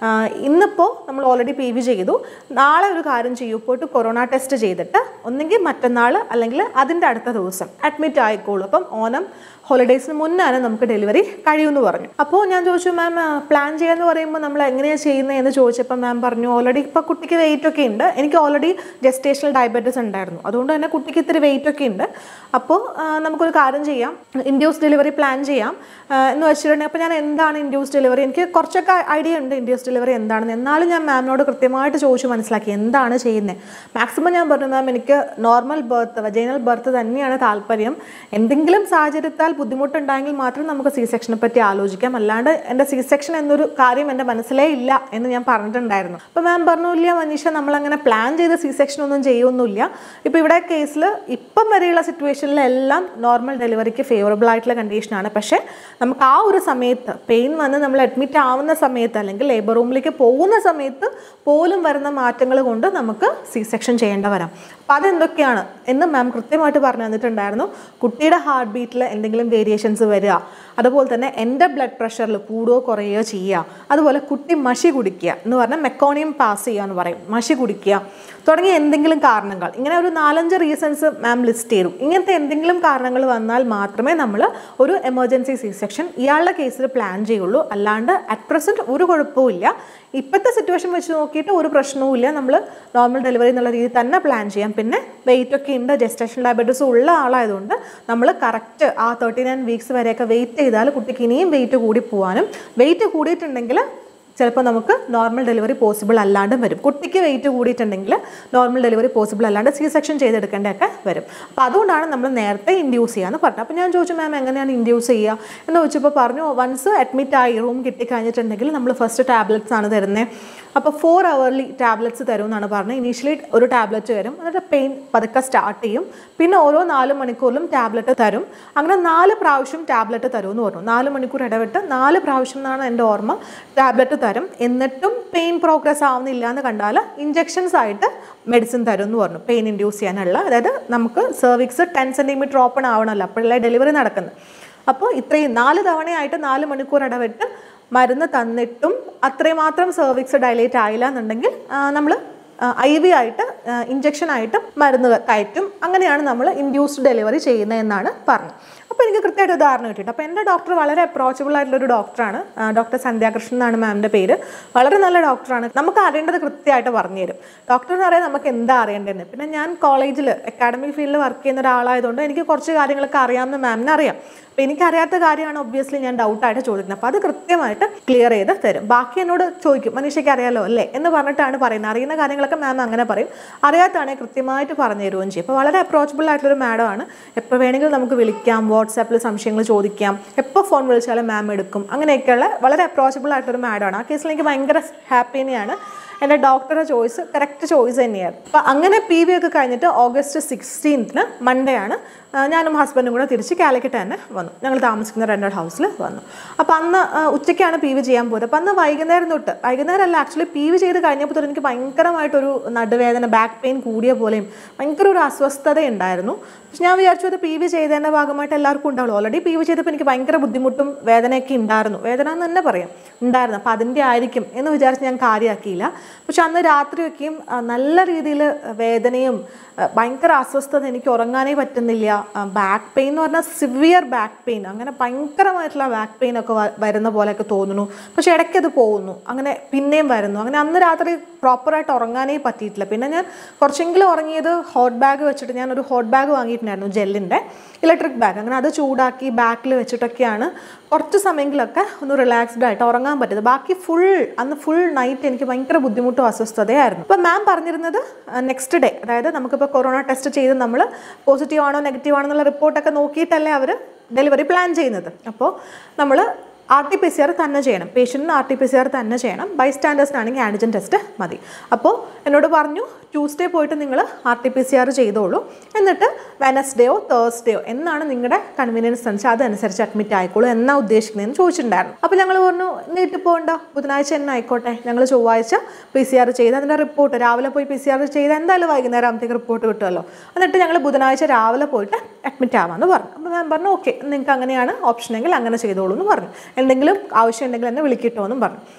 ഇന്നിപ്പോൾ നമ്മൾ ഓൾറെഡി പി വി ചെയ്തു നാളെ ഒരു കാര്യം ചെയ്യൂ പോയിട്ട് കൊറോണ ടെസ്റ്റ് ചെയ്തിട്ട് ഒന്നെങ്കിൽ മറ്റന്നാൾ അല്ലെങ്കിൽ അതിൻ്റെ അടുത്ത ദിവസം അഡ്മിറ്റ് ആയിക്കോളൂ അപ്പം ഓണം ഹോളിഡേയ്സിന് മുന്നാണ് നമുക്ക് ഡെലിവറി കഴിയുമെന്ന് പറഞ്ഞു അപ്പോൾ ഞാൻ ചോദിച്ചു മാം പ്ലാൻ ചെയ്യാന്ന് പറയുമ്പോൾ നമ്മൾ എങ്ങനെയാണ് ചെയ്യുന്നത് എന്ന് ചോദിച്ചപ്പോൾ മാം പറഞ്ഞു ഓൾറെഡി ഇപ്പോൾ കുട്ടിക്ക് വെയിറ്റ് ഒക്കെ ഉണ്ട് എനിക്ക് ഓൾറെഡി ജസ്റ്റേഷണൽ ഡയബറ്റീസ് ഉണ്ടായിരുന്നു അതുകൊണ്ട് തന്നെ കുട്ടിക്ക് ഇത്തിരി വെയിറ്റ് ഒക്കെ ഉണ്ട് അപ്പോൾ ആ, നമുക്കൊരു കാര്യം ചെയ്യാം ഇൻഡ്യൂസ് ഡെലിവറി പ്ലാൻ ചെയ്യാം ആ, എന്ന് വെച്ചിട്ടുണ്ടെങ്കിൽ അപ്പോൾ ഞാൻ എന്താണ് ഇൻഡ്യൂസ് ഡെലിവറി എനിക്ക് കുറച്ചൊക്കെ ഐഡിയ ഉണ്ട് ഇൻഡ്യൂസ് ഡെലിവറി എന്താണെന്ന് എന്നാലും ഞാൻ മാമിനോട് കൃത്യമായിട്ട് ചോദിച്ചു മനസ്സിലാക്കി എന്താണ് ചെയ്യുന്നത് മാക്സിമം ഞാൻ പറഞ്ഞു മാം എനിക്ക് നോർമൽ ബർത്ത് വജൈനൽ ബർത്ത് തന്നെയാണ് താല്പര്യം എന്തെങ്കിലും സാഹചര്യത്താൽ ബുദ്ധിമുട്ടുണ്ടായെങ്കിൽ മാത്രം നമുക്ക് സി സെക്ഷനെ പറ്റി ആലോചിക്കാം അല്ലാണ്ട് എൻ്റെ സി സെക്ഷൻ എന്നൊരു കാര്യം എൻ്റെ മനസ്സിലേ ഇല്ല എന്ന് ഞാൻ പറഞ്ഞിട്ടുണ്ടായിരുന്നു അപ്പോൾ മാം പറഞ്ഞു ഇല്ല മനീഷ നമ്മളങ്ങനെ പ്ലാൻ ചെയ്ത് സി സെക്ഷൻ ഒന്നും ചെയ്യൊന്നുമില്ല ഇപ്പോൾ ഇവിടെ കേസിൽ ഇപ്പം വരെയുള്ള സിറ്റുവേഷനിലെല്ലാം നോർമൽ ഡെലിവറിക്ക് ഫേവറബിൾ ആയിട്ടുള്ള കണ്ടീഷനാണ് പക്ഷേ നമുക്ക് ആ ഒരു സമയത്ത് പെയിൻ വന്ന് നമ്മൾ അഡ്മിറ്റ് ആവുന്ന സമയത്ത് അല്ലെങ്കിൽ ലേബർ റൂമിലേക്ക് പോകുന്ന സമയത്ത് പോലും വരുന്ന മാറ്റങ്ങൾ കൊണ്ട് നമുക്ക് സി സെക്ഷൻ ചെയ്യേണ്ട വരാം അപ്പോൾ അതെന്തൊക്കെയാണ് എന്ന് മാം കൃത്യമായിട്ട് പറഞ്ഞു തന്നിട്ടുണ്ടായിരുന്നു കുട്ടിയുടെ ഹാർട്ട് ബീറ്റിൽ എന്തെങ്കിലും വേരിയേഷൻസ് വരിക അതുപോലെ തന്നെ എൻ്റെ ബ്ലഡ് പ്രഷറിൽ കൂടുകയോ കുറയുകയോ ചെയ്യുക അതുപോലെ കുട്ടി മഷി കുടിക്കുക എന്ന് പറഞ്ഞാൽ മെക്കോണിയം പാസ് ചെയ്യുക എന്ന് പറയും മഷി കുടിക്കുക തുടങ്ങിയ എന്തെങ്കിലും കാരണങ്ങൾ ഇങ്ങനെ ഒരു നാലഞ്ച് റീസൺസ് മാം ലിസ്റ്റ് ചെയ്തു ഇങ്ങനത്തെ എന്തെങ്കിലും കാരണങ്ങൾ വന്നാൽ മാത്രമേ നമ്മൾ ഒരു എമർജൻസി സി സെക്ഷൻ ഇയാളുടെ കേസിൽ പ്ലാൻ ചെയ്യുള്ളൂ അല്ലാണ്ട് അറ്റ് പ്രസൻറ്റ് ഒരു കുഴപ്പമില്ല ഇപ്പോഴത്തെ സിറ്റുവേഷൻ വെച്ച് നോക്കിയിട്ട് ഒരു പ്രശ്നവും ഇല്ല നമ്മൾ നോർമൽ ഡെലിവറി എന്നുള്ള രീതിയിൽ തന്നെ പ്ലാൻ ചെയ്യാം പിന്നെ വെയിറ്റ് ഒക്കെ ഉണ്ട് ജസ്റ്റേഷൻ ഡയബറ്റീസ് ഉള്ള ആളായതുകൊണ്ട് നമ്മൾ കറക്റ്റ് ആ തേർട്ടി നയൻ വീക്സ് വരെയൊക്കെ വെയിറ്റ് ചെയ്താൽ കുട്ടിക്ക് ഇനിയും വെയിറ്റ് കൂടി പോകാനും വെയിറ്റ് കൂടിയിട്ടുണ്ടെങ്കിൽ ചിലപ്പോൾ നമുക്ക് നോർമൽ ഡെലിവറി പോസിബിൾ അല്ലാണ്ടും വരും കുട്ടിക്ക് വെയിറ്റ് കൂടിയിട്ടുണ്ടെങ്കിൽ നോർമൽ ഡെലിവറി പോസിബിൾ അല്ലാണ്ട് സി സെക്ഷൻ ചെയ്തെടുക്കേണ്ടതൊക്കെ വരും അപ്പോൾ അതുകൊണ്ടാണ് നമ്മൾ നേരത്തെ ഇൻഡ്യൂസ് ചെയ്യാന്ന് പറഞ്ഞത് അപ്പോൾ ഞാൻ ചോദിച്ചു മാം എങ്ങനെയാണ് ഇൻഡ്യൂസ് ചെയ്യുക എന്ന് ചോദിച്ചപ്പോൾ പറഞ്ഞു വൺസ് അഡ്മിറ്റ് ആയി റൂം കിട്ടിക്കഴിഞ്ഞിട്ടുണ്ടെങ്കിൽ നമ്മൾ ഫസ്റ്റ് ടാബ്ലറ്റ്സ് ആണ് തരുന്നത് അപ്പോൾ ഫോർ അവർലി ടാബ്ലറ്റ്സ് തരും എന്നാണ് പറഞ്ഞത് ഇനീഷ്യലി ഒരു ടാബ്ലറ്റ് വരും എന്നിട്ട് പെയിൻ പതുക്കെ സ്റ്റാർട്ട് ചെയ്യും പിന്നെ ഓരോ നാല് മണിക്കൂറിലും ടാബ്ലറ്റ് തരും അങ്ങനെ നാല് പ്രാവശ്യം ടാബ്ലറ്റ് തരും എന്ന് പറഞ്ഞു നാല് മണിക്കൂർ ഇടവിട്ട് നാല് പ്രാവശ്യം എന്നാണ് എൻ്റെ ഓർമ്മ ടാബ്ലറ്റ് തരും എന്നിട്ടും പെയിൻ പ്രോഗ്രസ് ആവുന്നില്ല എന്ന് കണ്ടാൽ ഇഞ്ചെക്ഷൻസ് ആയിട്ട് മെഡിസിൻ തരും എന്ന് പറഞ്ഞു പെയിൻ ഇൻഡ്യൂസ് ചെയ്യാനുള്ള അതായത് നമുക്ക് സെർവിക്സ് ടെൻ സെൻറ്റിമീറ്റർ ഓപ്പൺ ആവണമല്ലോ അപ്പോഴല്ലേ ഡെലിവറി നടക്കുന്നത് അപ്പോൾ ഇത്രയും നാല് തവണയായിട്ട് നാല് മണിക്കൂർ ഇടവിട്ട് മരുന്ന് തന്നിട്ടും അത്രമാത്രം സെർവിക്സ് ഡയലേറ്റ് ആയില്ല എന്നുണ്ടെങ്കിൽ നമ്മൾ ഐ വി ആയിട്ട് ഇഞ്ചക്ഷൻ ആയിട്ട് മരുന്ന് കയറ്റും അങ്ങനെയാണ് നമ്മൾ ഇൻഡ്യൂസ്ഡ് ഡെലിവറി ചെയ്യുന്നത് എന്നാണ് പറഞ്ഞത് അപ്പോൾ എനിക്ക് കൃത്യമായിട്ട് ഉദാഹരണം കിട്ടിയിട്ട് അപ്പോൾ എൻ്റെ ഡോക്ടർ വളരെ അപ്രോച്ചബിൾ ആയിട്ടുള്ളൊരു ഡോക്ടറാണ് ഡോക്ടർ സന്ധ്യാകൃഷ്ണൻ എന്നാണ് മാമിൻ്റെ പേര് വളരെ നല്ല ഡോക്ടറാണ് നമുക്ക് അറിയേണ്ടത് കൃത്യമായിട്ട് പറഞ്ഞു തരും ഡോക്ടർ എന്ന് പറയാൻ നമുക്ക് എന്താ അറിയേണ്ടതെന്ന് പിന്നെ ഞാൻ കോളേജിൽ അക്കാഡമിക് ഫീൽഡിൽ വർക്ക് ചെയ്യുന്ന ഒരാളായതുകൊണ്ട് എനിക്ക് കുറച്ച് കാര്യങ്ങളൊക്കെ അറിയാമെന്ന് മാമിന് അറിയാം അപ്പോൾ എനിക്കറിയാത്ത കാര്യമാണ് ഒബ്വിയസ്ലി ഞാൻ ഡൗട്ടായിട്ട് ചോദിക്കുന്നത് അപ്പോൾ അത് കൃത്യമായിട്ട് ക്ലിയർ ചെയ്ത് തരും ബാക്കി എന്നോട് ചോദിക്കും മനുഷ്യക്ക് അറിയാലോ അല്ലേ എന്ന് പറഞ്ഞിട്ടാണ് പറയുന്നത് അറിയുന്ന കാര്യങ്ങളൊക്കെ മാം അങ്ങനെ പറയും അറിയാത്തതാണെങ്കിൽ കൃത്യമായിട്ട് പറഞ്ഞു തരുകയും ചെയ്യും അപ്പോൾ വളരെ അപ്രോച്ചബിൾ ആയിട്ടുള്ളൊരു മാഡമാണ് എപ്പോൾ വേണമെങ്കിലും നമുക്ക് വിളിക്കാം വാട്സാപ്പിൽ സംശയങ്ങൾ ചോദിക്കാം എപ്പോൾ ഫോൺ വിളിച്ചാലും മാം എടുക്കും അങ്ങനെയൊക്കെയുള്ള വളരെ അപ്രോച്ചബിൾ ആയിട്ടൊരു മാഡമാണ് ആ കേസിൽ എനിക്ക് ഭയങ്കര ഹാപ്പി തന്നെയാണ് എൻ്റെ ഡോക്ടറുടെ ചോയ്സ് കറക്റ്റ് ചോയ്സ് തന്നെയാണ് അപ്പോൾ അങ്ങനെ പി വി ഒക്കെ കഴിഞ്ഞിട്ട് ഓഗസ്റ്റ് സിക്സ്റ്റീൻത്തിന് മൺഡേ ആണ് ആ, ഞാനും ഹസ്ബൻഡും കൂടെ തിരിച്ച് കാലിക്കറ്റ് തന്നെ വന്നു ഞങ്ങൾ താമസിക്കുന്ന റെൻറ്റഡ് ഹൗസിൽ വന്നു അപ്പോൾ അന്ന് ആ, ഉച്ചയ്ക്കാണ് പി വി ചെയ്യാൻ പോയത് അപ്പോൾ അന്ന് വൈകുന്നേരം തൊട്ട് വൈകുന്നേരം അല്ല ആക്ച്വലി പി വി ചെയ്ത് കഴിഞ്ഞപ്പോൾ തൊട്ട് എനിക്ക് ഭയങ്കരമായിട്ടൊരു നടുവേദന ബാക്ക് പെയിൻ കൂടിയ പോലെയും ഭയങ്കര ഒരു അസ്വസ്ഥത ഉണ്ടായിരുന്നു പക്ഷെ ഞാൻ വിചാരിച്ചു അത് പി വി ചെയ്തതിൻ്റെ ഭാഗമായിട്ട് എല്ലാവർക്കും ഉണ്ടാവുള്ളൂ ഓൾറെഡി പി വി ചെയ്തപ്പോൾ എനിക്ക് ഭയങ്കര ബുദ്ധിമുട്ടും വേദനയൊക്കെ ഉണ്ടായിരുന്നു വേദന എന്ന് തന്നെ പറയാം ഉണ്ടായിരുന്നു അപ്പോൾ അതിൻ്റെ ആയിരിക്കും എന്ന് വിചാരിച്ച് ഞാൻ കാര്യമാക്കിയില്ല പക്ഷെ അന്ന് രാത്രിയൊക്കെയും ആ, നല്ല രീതിയിൽ വേദനയും ആ, ഭയങ്കര അസ്വസ്ഥത എനിക്ക് ഉറങ്ങാനേ പറ്റുന്നില്ല ബാക്ക് പെയിൻ എന്ന് പറഞ്ഞാൽ സിവിയർ ബാക്ക് പെയിൻ അങ്ങനെ ഭയങ്കരമായിട്ടുള്ള ബാക്ക് പെയിൻ ഒക്കെ വ- വരുന്ന പോലെയൊക്കെ തോന്നുന്നു പക്ഷെ ഇടയ്ക്ക് അത് പോകുന്നു അങ്ങനെ പിന്നെയും വരുന്നു അങ്ങനെ അന്ന് രാത്രി പ്രോപ്പറായിട്ട് ഉറങ്ങാനേ പറ്റിയിട്ടില്ല പിന്നെ ഞാൻ കുറച്ചെങ്കിലും ഉറങ്ങിയത് ഹോട്ട് ബാഗ് വെച്ചിട്ട് ഞാൻ ഒരു ഹോട്ട് ബാഗ് വാങ്ങിയിട്ടുണ്ടായിരുന്നു ജെല്ലിൻ്റെ ഇലക്ട്രിക് ബാഗ് അങ്ങനെ അത് ചൂടാക്കി ബാക്കിൽ വെച്ചിട്ടൊക്കെയാണ് കുറച്ച് സമയങ്ങളൊക്കെ ഒന്ന് റിലാക്സ്ഡ് ആയിട്ട് ഉറങ്ങാൻ പറ്റിയത് ബാക്കി ഫുൾ അന്ന് ഫുൾ നൈറ്റ് എനിക്ക് ഭയങ്കര ബുദ്ധിമുട്ടും അസ്വസ്ഥതയായിരുന്നു അപ്പോൾ മാം പറഞ്ഞിരുന്നത് നെക്സ്റ്റ് ഡേ അതായത് നമുക്കിപ്പോൾ കൊറോണ ടെസ്റ്റ് ചെയ്ത് നമ്മൾ പോസിറ്റീവ് ആണോ നെഗറ്റീവ് ആണോ എന്നുള്ള റിപ്പോർട്ടൊക്കെ നോക്കിയിട്ടല്ലേ അവർ ഡെലിവറി പ്ലാൻ ചെയ്യുന്നത് അപ്പോൾ നമ്മൾ R T P C R തന്നെ ചെയ്യണം പേഷ്യൻറ്റിന് R T P C R തന്നെ ചെയ്യണം ബൈ സ്റ്റാൻഡേഴ്സിനാണെങ്കിൽ ആൻറ്റിജൻ ടെസ്റ്റ് മതി അപ്പോൾ എന്നോട് പറഞ്ഞു ട്യൂസ്ഡേ പോയിട്ട് നിങ്ങൾ R T P C R ചെയ്തോളൂ എന്നിട്ട് വെനസ്ഡേയോ തേഴ്സ്ഡേയോ എന്നാണ് നിങ്ങളുടെ കൺവീനിയൻസ് അനുസരിച്ച് അതനുസരിച്ച് അഡ്മിറ്റ് ആയിക്കോളൂ എന്നാ ഉദ്ദേശിക്കുന്നതെന്ന് ചോദിച്ചിട്ടുണ്ടായിരുന്നു അപ്പോൾ ഞങ്ങൾ പറഞ്ഞു നീട്ടി പോകണ്ട ബുധനാഴ്ച തന്നെ ആയിക്കോട്ടെ ഞങ്ങൾ ചൊവ്വാഴ്ച പി സി ആർ ചെയ്ത് അതിൻ്റെ റിപ്പോർട്ട് രാവിലെ പോയി പി സി ആർ ചെയ്ത് എന്തായാലും വൈകുന്നേരം ആകുമ്പോഴത്തേക്ക് റിപ്പോർട്ട് കിട്ടുമല്ലോ എന്നിട്ട് ഞങ്ങൾ ബുധനാഴ്ച രാവിലെ പോയിട്ട് അഡ്മിറ്റ് ആവാമെന്ന് പറഞ്ഞു അപ്പോൾ ഞാൻ പറഞ്ഞു ഓക്കെ നിങ്ങൾക്ക് അങ്ങനെയാണ് ഓപ്ഷൻ എങ്കിൽ അങ്ങനെ ചെയ്തോളൂ എന്ന് പറഞ്ഞു എന്തെങ്കിലും ആവശ്യം ഉണ്ടെങ്കിൽ എന്നെ വിളിക്കിട്ടോ എന്നും പറഞ്ഞു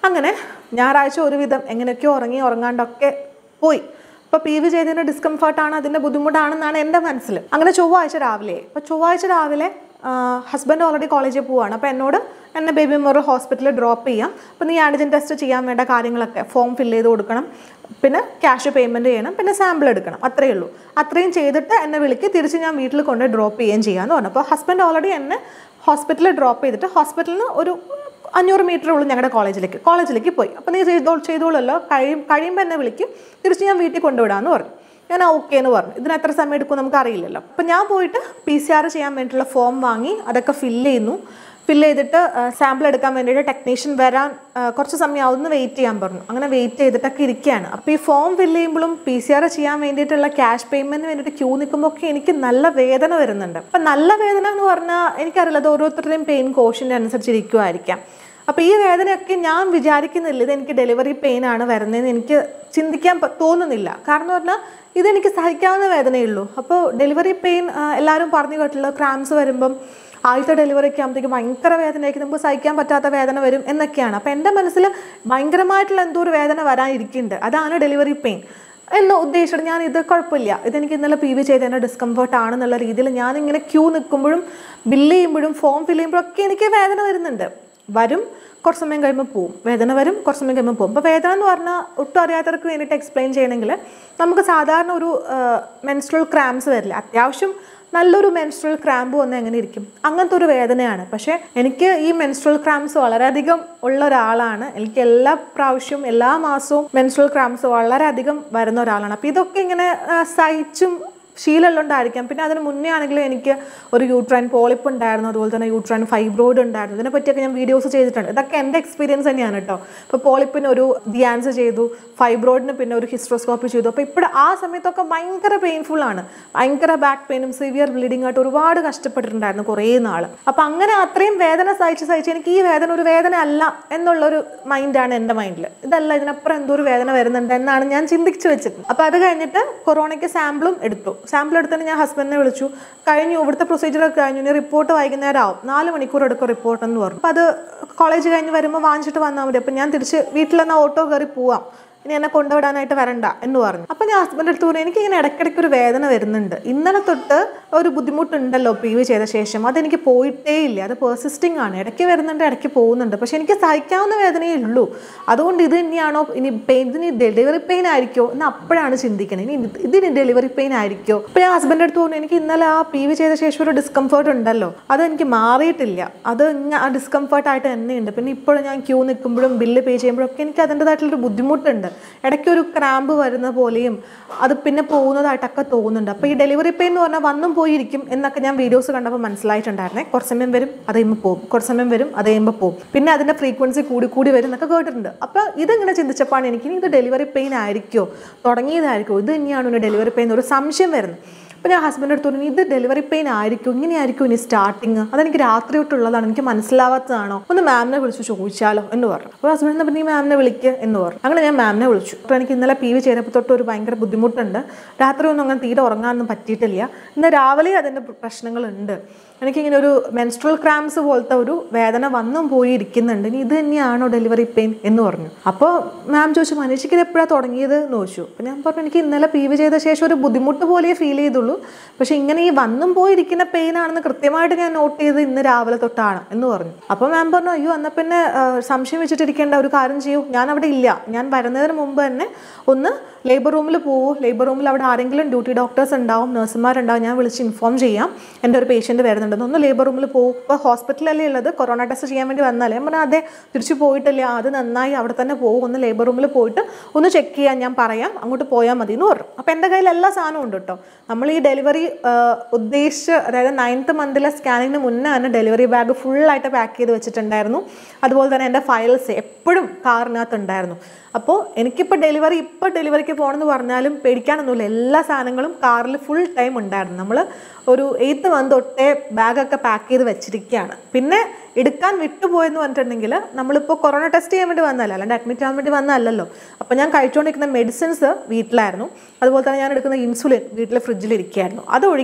അങ്ങനെ ഞായറാഴ്ച ഒരുവിധം എങ്ങനെയൊക്കെയോ ഉറങ്ങി ഉറങ്ങാണ്ടൊക്കെ പോയി അപ്പോൾ പി വി ചെയ്തതിൻ്റെ ഡിസ്കംഫർട്ടാണ് അതിൻ്റെ ബുദ്ധിമുട്ടാണെന്നാണ് എൻ്റെ മനസ്സിൽ അങ്ങനെ ചൊവ്വാഴ്ച രാവിലെ അപ്പോൾ ചൊവ്വാഴ്ച രാവിലെ ഹസ്ബൻഡ് ഓൾറെഡി കോളേജിൽ പോവാണ് അപ്പോൾ എന്നോട് എന്നെ ബേബി മെമ്മോറിയൽ ഹോസ്പിറ്റലിൽ ഡ്രോപ്പ് ചെയ്യാം അപ്പോൾ നീ ആൻറ്റിജൻ ടെസ്റ്റ് ചെയ്യാൻ വേണ്ട കാര്യങ്ങളൊക്കെ ഫോം ഫില്ല് ചെയ്ത് കൊടുക്കണം പിന്നെ ക്യാഷ് പേയ്മെൻറ്റ് ചെയ്യണം പിന്നെ സാമ്പിൾ എടുക്കണം അത്രയേ ഉള്ളൂ അത്രയും ചെയ്തിട്ട് എന്നെ വിളിക്ക് തിരിച്ച് ഞാൻ വീട്ടിൽ കൊണ്ട് ഡ്രോപ്പ് ചെയ്യുകയും ചെയ്യാമെന്ന് പറഞ്ഞു അപ്പോൾ ഹസ്ബൻഡ് ഓൾറെഡി എന്നെ ഹോസ്പിറ്റലിൽ ഡ്രോപ്പ് ചെയ്തിട്ട് ഹോസ്പിറ്റലിൽ നിന്ന് ഒരു അഞ്ഞൂറ് മീറ്റർ ഉള്ളൂ ഞങ്ങളുടെ കോളേജിലേക്ക് കോളേജിലേക്ക് പോയി അപ്പോൾ നീ ചെയ്തോ ചെയ്തോളല്ലോ കഴിയും കഴിയുമ്പോൾ എന്നെ വിളിക്കും തിരിച്ച് ഞാൻ വീട്ടിൽ കൊണ്ടുവിടാമെന്ന് പറഞ്ഞു ഞാൻ ഓക്കെ എന്ന് പറഞ്ഞു ഇതിന് എത്ര സമയം എടുക്കും നമുക്ക് അറിയില്ലല്ലോ അപ്പം ഞാൻ പോയിട്ട് പി സി ആർ ചെയ്യാൻ വേണ്ടിയിട്ടുള്ള ഫോം വാങ്ങി അതൊക്കെ ഫില്ല് ചെയ്യുന്നു ഫില്ല് ചെയ്തിട്ട് സാമ്പിൾ എടുക്കാൻ വേണ്ടിയിട്ട് ടെക്നീഷ്യൻ വരാൻ ആ, കുറച്ച് സമയം ആവുന്ന വെയിറ്റ് ചെയ്യാൻ പറഞ്ഞു അങ്ങനെ വെയിറ്റ് ചെയ്തിട്ടൊക്കെ ഇരിക്കുകയാണ് അപ്പോൾ ഈ ഫോം ഫില്ല് ചെയ്യുമ്പോഴും പി സി ആർ ചെയ്യാൻ വേണ്ടിയിട്ടുള്ള ക്യാഷ് പേയ്മെൻറ്റിന് വേണ്ടിയിട്ട് ക്യൂ നിൽക്കുമ്പോൾ ഒക്കെ എനിക്ക് നല്ല വേദന വരുന്നുണ്ട് അപ്പം നല്ല വേദന എന്ന് പറഞ്ഞാൽ എനിക്കറിയില്ല അത് ഓരോരുത്തരുടെയും പെയിൻ കോഷൻ്റെ അനുസരിച്ചിരിക്കുമായിരിക്കാം അപ്പോൾ ഈ വേദനയൊക്കെ ഞാൻ വിചാരിക്കുന്നില്ല ഇത് എനിക്ക് ഡെലിവറി പെയിൻ ആണ് വരുന്നതെന്ന് എനിക്ക് ചിന്തിക്കാൻ പ- തോന്നുന്നില്ല കാരണം എന്ന് പറഞ്ഞാൽ ഇതെനിക്ക് സഹിക്കാവുന്ന വേദനയുള്ളൂ അപ്പോൾ ഡെലിവറി പെയിൻ എല്ലാവരും പറഞ്ഞു കേട്ടുള്ള ക്രാംസ് വരുമ്പം ആദ്യത്തെ ഡെലിവറിക്ക് ആകുമ്പോഴത്തേക്ക് ഭയങ്കര വേദനയായിരിക്കും നമുക്ക് സഹിക്കാൻ പറ്റാത്ത വേദന വരും എന്നൊക്കെയാണ് അപ്പോൾ എൻ്റെ മനസ്സിൽ ഭയങ്കരമായിട്ടുള്ള എന്തോ ഒരു വേദന വരാനിരിക്കുന്നുണ്ട് അതാണ് ഡെലിവറി പെയിൻ എന്ന് ഉദ്ദേശിച്ചിട്ട് ഞാൻ ഇത് കുഴപ്പമില്ല ഇതെനിക്ക് ഇന്നലെ പി വി ചെയ്തതിൻ്റെ ഡിസ്കംഫർട്ട് ആണെന്നുള്ള രീതിയിൽ ഞാനിങ്ങനെ ക്യൂ നിൽക്കുമ്പോഴും ബില്ല് ചെയ്യുമ്പോഴും ഫോം ഫില്ല് ചെയ്യുമ്പോഴും ഒക്കെ എനിക്ക് വേദന വരുന്നുണ്ട് വരും കുറച്ച് സമയം കഴിയുമ്പോൾ പോവും വേദന വരും കുറച്ച് സമയം കഴിയുമ്പോൾ പോവും അപ്പോൾ വേദന എന്ന് പറഞ്ഞാൽ ഒട്ടും അറിയാത്തവർക്ക് വേണ്ടിയിട്ട് എക്സ്പ്ലെയിൻ ചെയ്യണമെങ്കിൽ നമുക്ക് സാധാരണ ഒരു മെൻസ്ട്രൽ ക്രാംസ് വരില്ല അത്യാവശ്യം നല്ലൊരു മെൻസ്ട്രൽ ക്രാമ്പ് വന്ന് എങ്ങനെ ഇരിക്കും അങ്ങനത്തെ ഒരു വേദനയാണ് പക്ഷേ എനിക്ക് ഈ മെൻസ്ട്രൽ ക്രാംസ് വളരെയധികം ഉള്ള ഒരാളാണ് എനിക്ക് എല്ലാ പ്രാവശ്യവും എല്ലാ മാസവും മെൻസ്ട്രൽ ക്രാംസ് വളരെയധികം വരുന്ന ഒരാളാണ് അപ്പോൾ ഇതൊക്കെ ഇങ്ങനെ ആ, സഹിച്ചും ശീലമുള്ളതുകൊണ്ടായിരിക്കാം പിന്നെ അതിന് മുന്നേ ആണെങ്കിൽ എനിക്ക് ഒരു യൂട്രൈൻ പോളിപ്പ് ഉണ്ടായിരുന്നു അതുപോലെ തന്നെ യൂട്രൈൻ ഫൈബ്രോയിഡ് ഉണ്ടായിരുന്നു ഇതിനെ പറ്റിയൊക്കെ ഞാൻ വീഡിയോസ് ചെയ്തിട്ടുണ്ട് ഇതൊക്കെ എൻ്റെ എക്സ്പീരിയൻസ് തന്നെയാണ് കേട്ടോ ഇപ്പോൾ പോളിപ്പിന് ഒരു ഡിയാൻസ് ചെയ്തു ഫൈബ്രോയിഡിന് പിന്നെ ഒരു ഹിസ്ട്രോസ്കോപ്പി ചെയ്തു അപ്പോൾ ഇപ്പോൾ ആ സമയത്തൊക്കെ ഭയങ്കര പെയിൻഫുൾ ആണ് ഭയങ്കര ബാക്ക് പെയിനും സിവിയർ ബ്ലീഡിംഗ് ആയിട്ട് ഒരുപാട് കഷ്ടപ്പെട്ടിട്ടുണ്ടായിരുന്നു കുറേ നാൾ അപ്പോൾ അങ്ങനെ അത്രയും വേദന സഹിച്ച് സഹിച്ച് എനിക്ക് ഈ വേദന ഒരു വേദന അല്ല എന്നുള്ളൊരു മൈൻഡാണ് എൻ്റെ മൈൻഡിൽ ഇതല്ല ഇതിനപ്പുറം എന്തോ ഒരു വേദന വരുന്നുണ്ട് എന്നാണ് ഞാൻ ചിന്തിച്ചു വെച്ചത് അപ്പോൾ അത് കഴിഞ്ഞിട്ട് കൊറോണയ്ക്ക് സാമ്പിളും എടുത്തു സാമ്പിൾ എടുത്തിട്ട് ഞാൻ ഹസ്ബൻഡിനെ വിളിച്ചു കഴിഞ്ഞു ഇവിടുത്തെ പ്രൊസീജിയർ ഒക്കെ കഴിഞ്ഞു ഇനി റിപ്പോർട്ട് വൈകുന്നേരം ആവും നാല് മണിക്കൂർ എടുക്കും റിപ്പോർട്ട് എന്ന് പറഞ്ഞു അപ്പോൾ അത് കോളേജ് കഴിഞ്ഞ് വരുമ്പോൾ വാങ്ങിച്ചിട്ട് വന്നാൽ മതി അപ്പോൾ ഞാൻ തിരിച്ച് വീട്ടിലെന്നാൽ ഓട്ടോ കയറി പോവാം ഇനി എന്നെ കൊണ്ടുവിടാനായിട്ട് വരണ്ട എന്ന് പറഞ്ഞു അപ്പം ഞാൻ ഹസ്ബൻഡ് അടുത്ത് പറഞ്ഞു എനിക്ക് ഇങ്ങനെ ഇടയ്ക്കിടയ്ക്ക് ഒരു വേദന വരുന്നുണ്ട് ഇന്നലെ തൊട്ട് ഒരു ബുദ്ധിമുട്ടുണ്ടല്ലോ പി വി ചെയ്ത ശേഷം അതെനിക്ക് പോയിട്ടേ ഇല്ല അത് പേഴ്സിസ്റ്റിംഗ് ആണ് ഇടയ്ക്ക് വരുന്നുണ്ട് ഇടയ്ക്ക് പോകുന്നുണ്ട് പക്ഷെ എനിക്ക് സഹിക്കാവുന്ന വേദനയേ ഉള്ളൂ അതുകൊണ്ട് ഇത് തന്നെയാണോ ഇനി പെയിൻ ഇതിന് ഡെലിവറി പെയിൻ ആയിരിക്കോ എന്ന് അപ്പോഴാണ് ചിന്തിക്കുന്നത് ഇനി ഇത് ഇതിന് ഡെലിവറി പെയിൻ ആയിരിക്കോ അപ്പോൾ ഞാൻ ഹസ്ബൻഡ് അടുത്ത് പറഞ്ഞു എനിക്ക് ഇന്നലെ ആ പി വി ചെയ്ത ശേഷം ഒരു ഡിസ്കംഫേർട്ട് ഉണ്ടല്ലോ അത് എനിക്ക് മാറിയിട്ടില്ല അത് ഇങ്ങ- ആ ഡിസ്കംഫേർട്ടായിട്ട് തന്നെയുണ്ട് പിന്നെ ഇപ്പോഴും ഞാൻ ക്യൂ നിൽക്കുമ്പോഴും ബില്ല് പേ ചെയ്യുമ്പോഴൊക്കെ എനിക്ക് അതിൻ്റെതായിട്ടുള്ളൊരു ബുദ്ധിമുട്ടുണ്ട് ഇടയ്ക്ക് ഒരു ക്രാമ്പ് വരുന്ന പോലെയും അത് പിന്നെ പോകുന്നതായിട്ടൊക്കെ തോന്നുന്നുണ്ട് അപ്പോൾ ഈ ഡെലിവറി പെയിൻ എന്ന് പറഞ്ഞാൽ വന്നും പോയിരിക്കും എന്നൊക്കെ ഞാൻ വീഡിയോസ് കണ്ടപ്പോൾ മനസ്സിലായിട്ടുണ്ടായിരുന്നേ കുറച്ച് സമയം വരും അത് കഴിയുമ്പോൾ പോകും കുറച്ച് സമയം വരും അത് കഴിയുമ്പോൾ പോകും പിന്നെ അതിൻ്റെ ഫ്രീക്വൻസി കൂടി കൂടി വരും എന്നൊക്കെ കേട്ടിട്ടുണ്ട് അപ്പോൾ ഇതിങ്ങനെ ചിന്തിച്ചപ്പോഴാണ് എനിക്ക് ഇനി ഇത് ഡെലിവറി പെയിൻ ആയിരിക്കുമോ തുടങ്ങിയതായിരിക്കുമോ ഇത് തന്നെയാണോ ഇനി ഡെലിവറി പെയിൻ ഒരു സംശയം വരുന്നത് അപ്പോൾ ഞാൻ ഹസ്ബൻഡ് അടുത്ത് പറഞ്ഞു ഇത് ഡെലിവറി പെയിൻ ആയിരിക്കും ഇങ്ങനെയായിരിക്കും ഇനി സ്റ്റാർട്ടിങ് അതെനിക്ക് രാത്രി തൊട്ടുള്ളതാണ് എനിക്ക് മനസ്സിലാവാത്തതാണോ ഒന്ന് മാമിനെ വിളിച്ച് ചോദിച്ചാലോ എന്ന് പറഞ്ഞു അപ്പോൾ ഹസ്ബൻഡ് പറഞ്ഞു നീ മാമിനെ വിളിക്കുക എന്ന് പറഞ്ഞു അങ്ങനെ ഞാൻ മാമിനെ വിളിച്ചു അപ്പോൾ എനിക്ക് ഇന്നലെ പി വി ചെയ്തപ്പോൾ തൊട്ട് ഒരു ഭയങ്കര ബുദ്ധിമുട്ടുണ്ട് രാത്രി ഒന്നും അങ്ങനെ തീരെ ഉറങ്ങാനൊന്നും പറ്റിയിട്ടില്ല ഇന്ന് രാവിലെ അതിൻ്റെ പ്രശ്നങ്ങളുണ്ട് എനിക്കിങ്ങനെ ഒരു മെൻസ്ട്രൽ ക്രാംസ് പോലത്തെ ഒരു വേദന വന്നും പോയി ഇരിക്കുന്നുണ്ട് ഇനി ഇത് തന്നെയാണോ ഡെലിവറി പെയിൻ എന്ന് പറഞ്ഞു അപ്പോൾ മാം ചോദിച്ചു മനീഷിക്ക് ഇത് എപ്പോഴാണ് തുടങ്ങിയത് എന്ന് ചോദിച്ചു അപ്പോൾ ഞാൻ പറഞ്ഞു എനിക്ക് ഇന്നലെ പി വി ചെയ്ത ശേഷം ഒരു ബുദ്ധിമുട്ട് പോലെ ഫീൽ ചെയ്തുള്ളൂ പക്ഷേ ഇങ്ങനെ ഈ വന്നും പോയിരിക്കുന്ന പെയിൻ ആണെന്ന് കൃത്യമായിട്ട് ഞാൻ നോട്ട് ചെയ്ത് ഇന്ന് രാവിലെ തൊട്ടാണ് എന്ന് പറഞ്ഞു അപ്പോൾ മാം പറഞ്ഞു അയ്യോ എന്നാൽ പിന്നെ ആ, സംശയം വെച്ചിട്ടിരിക്കേണ്ട ഒരു കാര്യം ചെയ്യൂ ഞാൻ അവിടെ ഇല്ല ഞാൻ വരുന്നതിന് മുമ്പ് തന്നെ ഒന്ന് ലേബർ റൂമിൽ പോവൂ ലേബർ റൂമിൽ അവിടെ ആരെങ്കിലും ഡ്യൂട്ടി ഡോക്ടേഴ്സ് ഉണ്ടാവും നഴ്സുമാരുണ്ടാവും ഞാൻ വിളിച്ച് ഇൻഫോം ചെയ്യാം എൻ്റെ ഒരു പേഷ്യൻറ്റ് വരുന്നുണ്ടെന്ന് ഒന്ന് ലേബർ റൂമിൽ പോകും ഇപ്പോൾ ഹോസ്പിറ്റലല്ലേ ഉള്ളത് കൊറോണ ടെസ്റ്റ് ചെയ്യാൻ വേണ്ടി വന്നാലേ ഞാൻ പറഞ്ഞാൽ അതെ തിരിച്ചു പോയിട്ടില്ല അത് നന്നായി അവിടെ തന്നെ പോകും ഒന്ന് ലേബർ റൂമിൽ പോയിട്ട് ഒന്ന് ചെക്ക് ചെയ്യാൻ ഞാൻ പറയാം അങ്ങോട്ട് പോയാൽ മതി എന്ന് പറഞ്ഞു അപ്പോൾ എൻ്റെ കയ്യിൽ എല്ലാ സാധനവും ഉണ്ട് കേട്ടോ നമ്മൾ ഈ ഡെലിവറി ഉദ്ദേശിച്ച് അതായത് നയൻത്ത് മന്തിലെ സ്കാനിങ്ങിന് മുന്നേ തന്നെ ഡെലിവറി ബാഗ് ഫുള്ളായിട്ട് പാക്ക് ചെയ്ത് വെച്ചിട്ടുണ്ടായിരുന്നു അതുപോലെ തന്നെ എൻ്റെ ഫയൽസ് എപ്പോഴും കാറിനകത്ത് ഉണ്ടായിരുന്നു അപ്പോൾ എനിക്കിപ്പോൾ ഡെലിവറി ഇപ്പോൾ ഡെലിവറിക്ക് പോകണമെന്ന് പറഞ്ഞാലും പേടിക്കാനൊന്നുമില്ല എല്ലാ സാധനങ്ങളും കാറിൽ ഫുൾ ടൈം ഉണ്ടായിരുന്നു നമ്മൾ ഒരു എയ്ത്ത് മന്ത് തൊട്ടേ ബാഗൊക്കെ പാക്ക് ചെയ്ത് വെച്ചിരിക്കുകയാണ് പിന്നെ എടുക്കാൻ വിട്ടുപോയെന്ന് പറഞ്ഞിട്ടുണ്ടെങ്കിൽ നമ്മളിപ്പോൾ കൊറോണ ടെസ്റ്റ് ചെയ്യാൻ വേണ്ടി വന്നതല്ല അല്ലാണ്ട് അഡ്മിറ്റ് ആവാൻ വേണ്ടി വന്നതല്ലല്ലോ അപ്പോൾ ഞാൻ കഴിച്ചുകൊണ്ടിരിക്കുന്ന മെഡിസിൻസ് വീട്ടിലായിരുന്നു അതുപോലെ തന്നെ ഞാൻ എടുക്കുന്ന ഇൻസുലിൻ വീട്ടിലെ ഫ്രിഡ്ജിൽ ഇരിക്കുകയായിരുന്നു അതൊഴികെ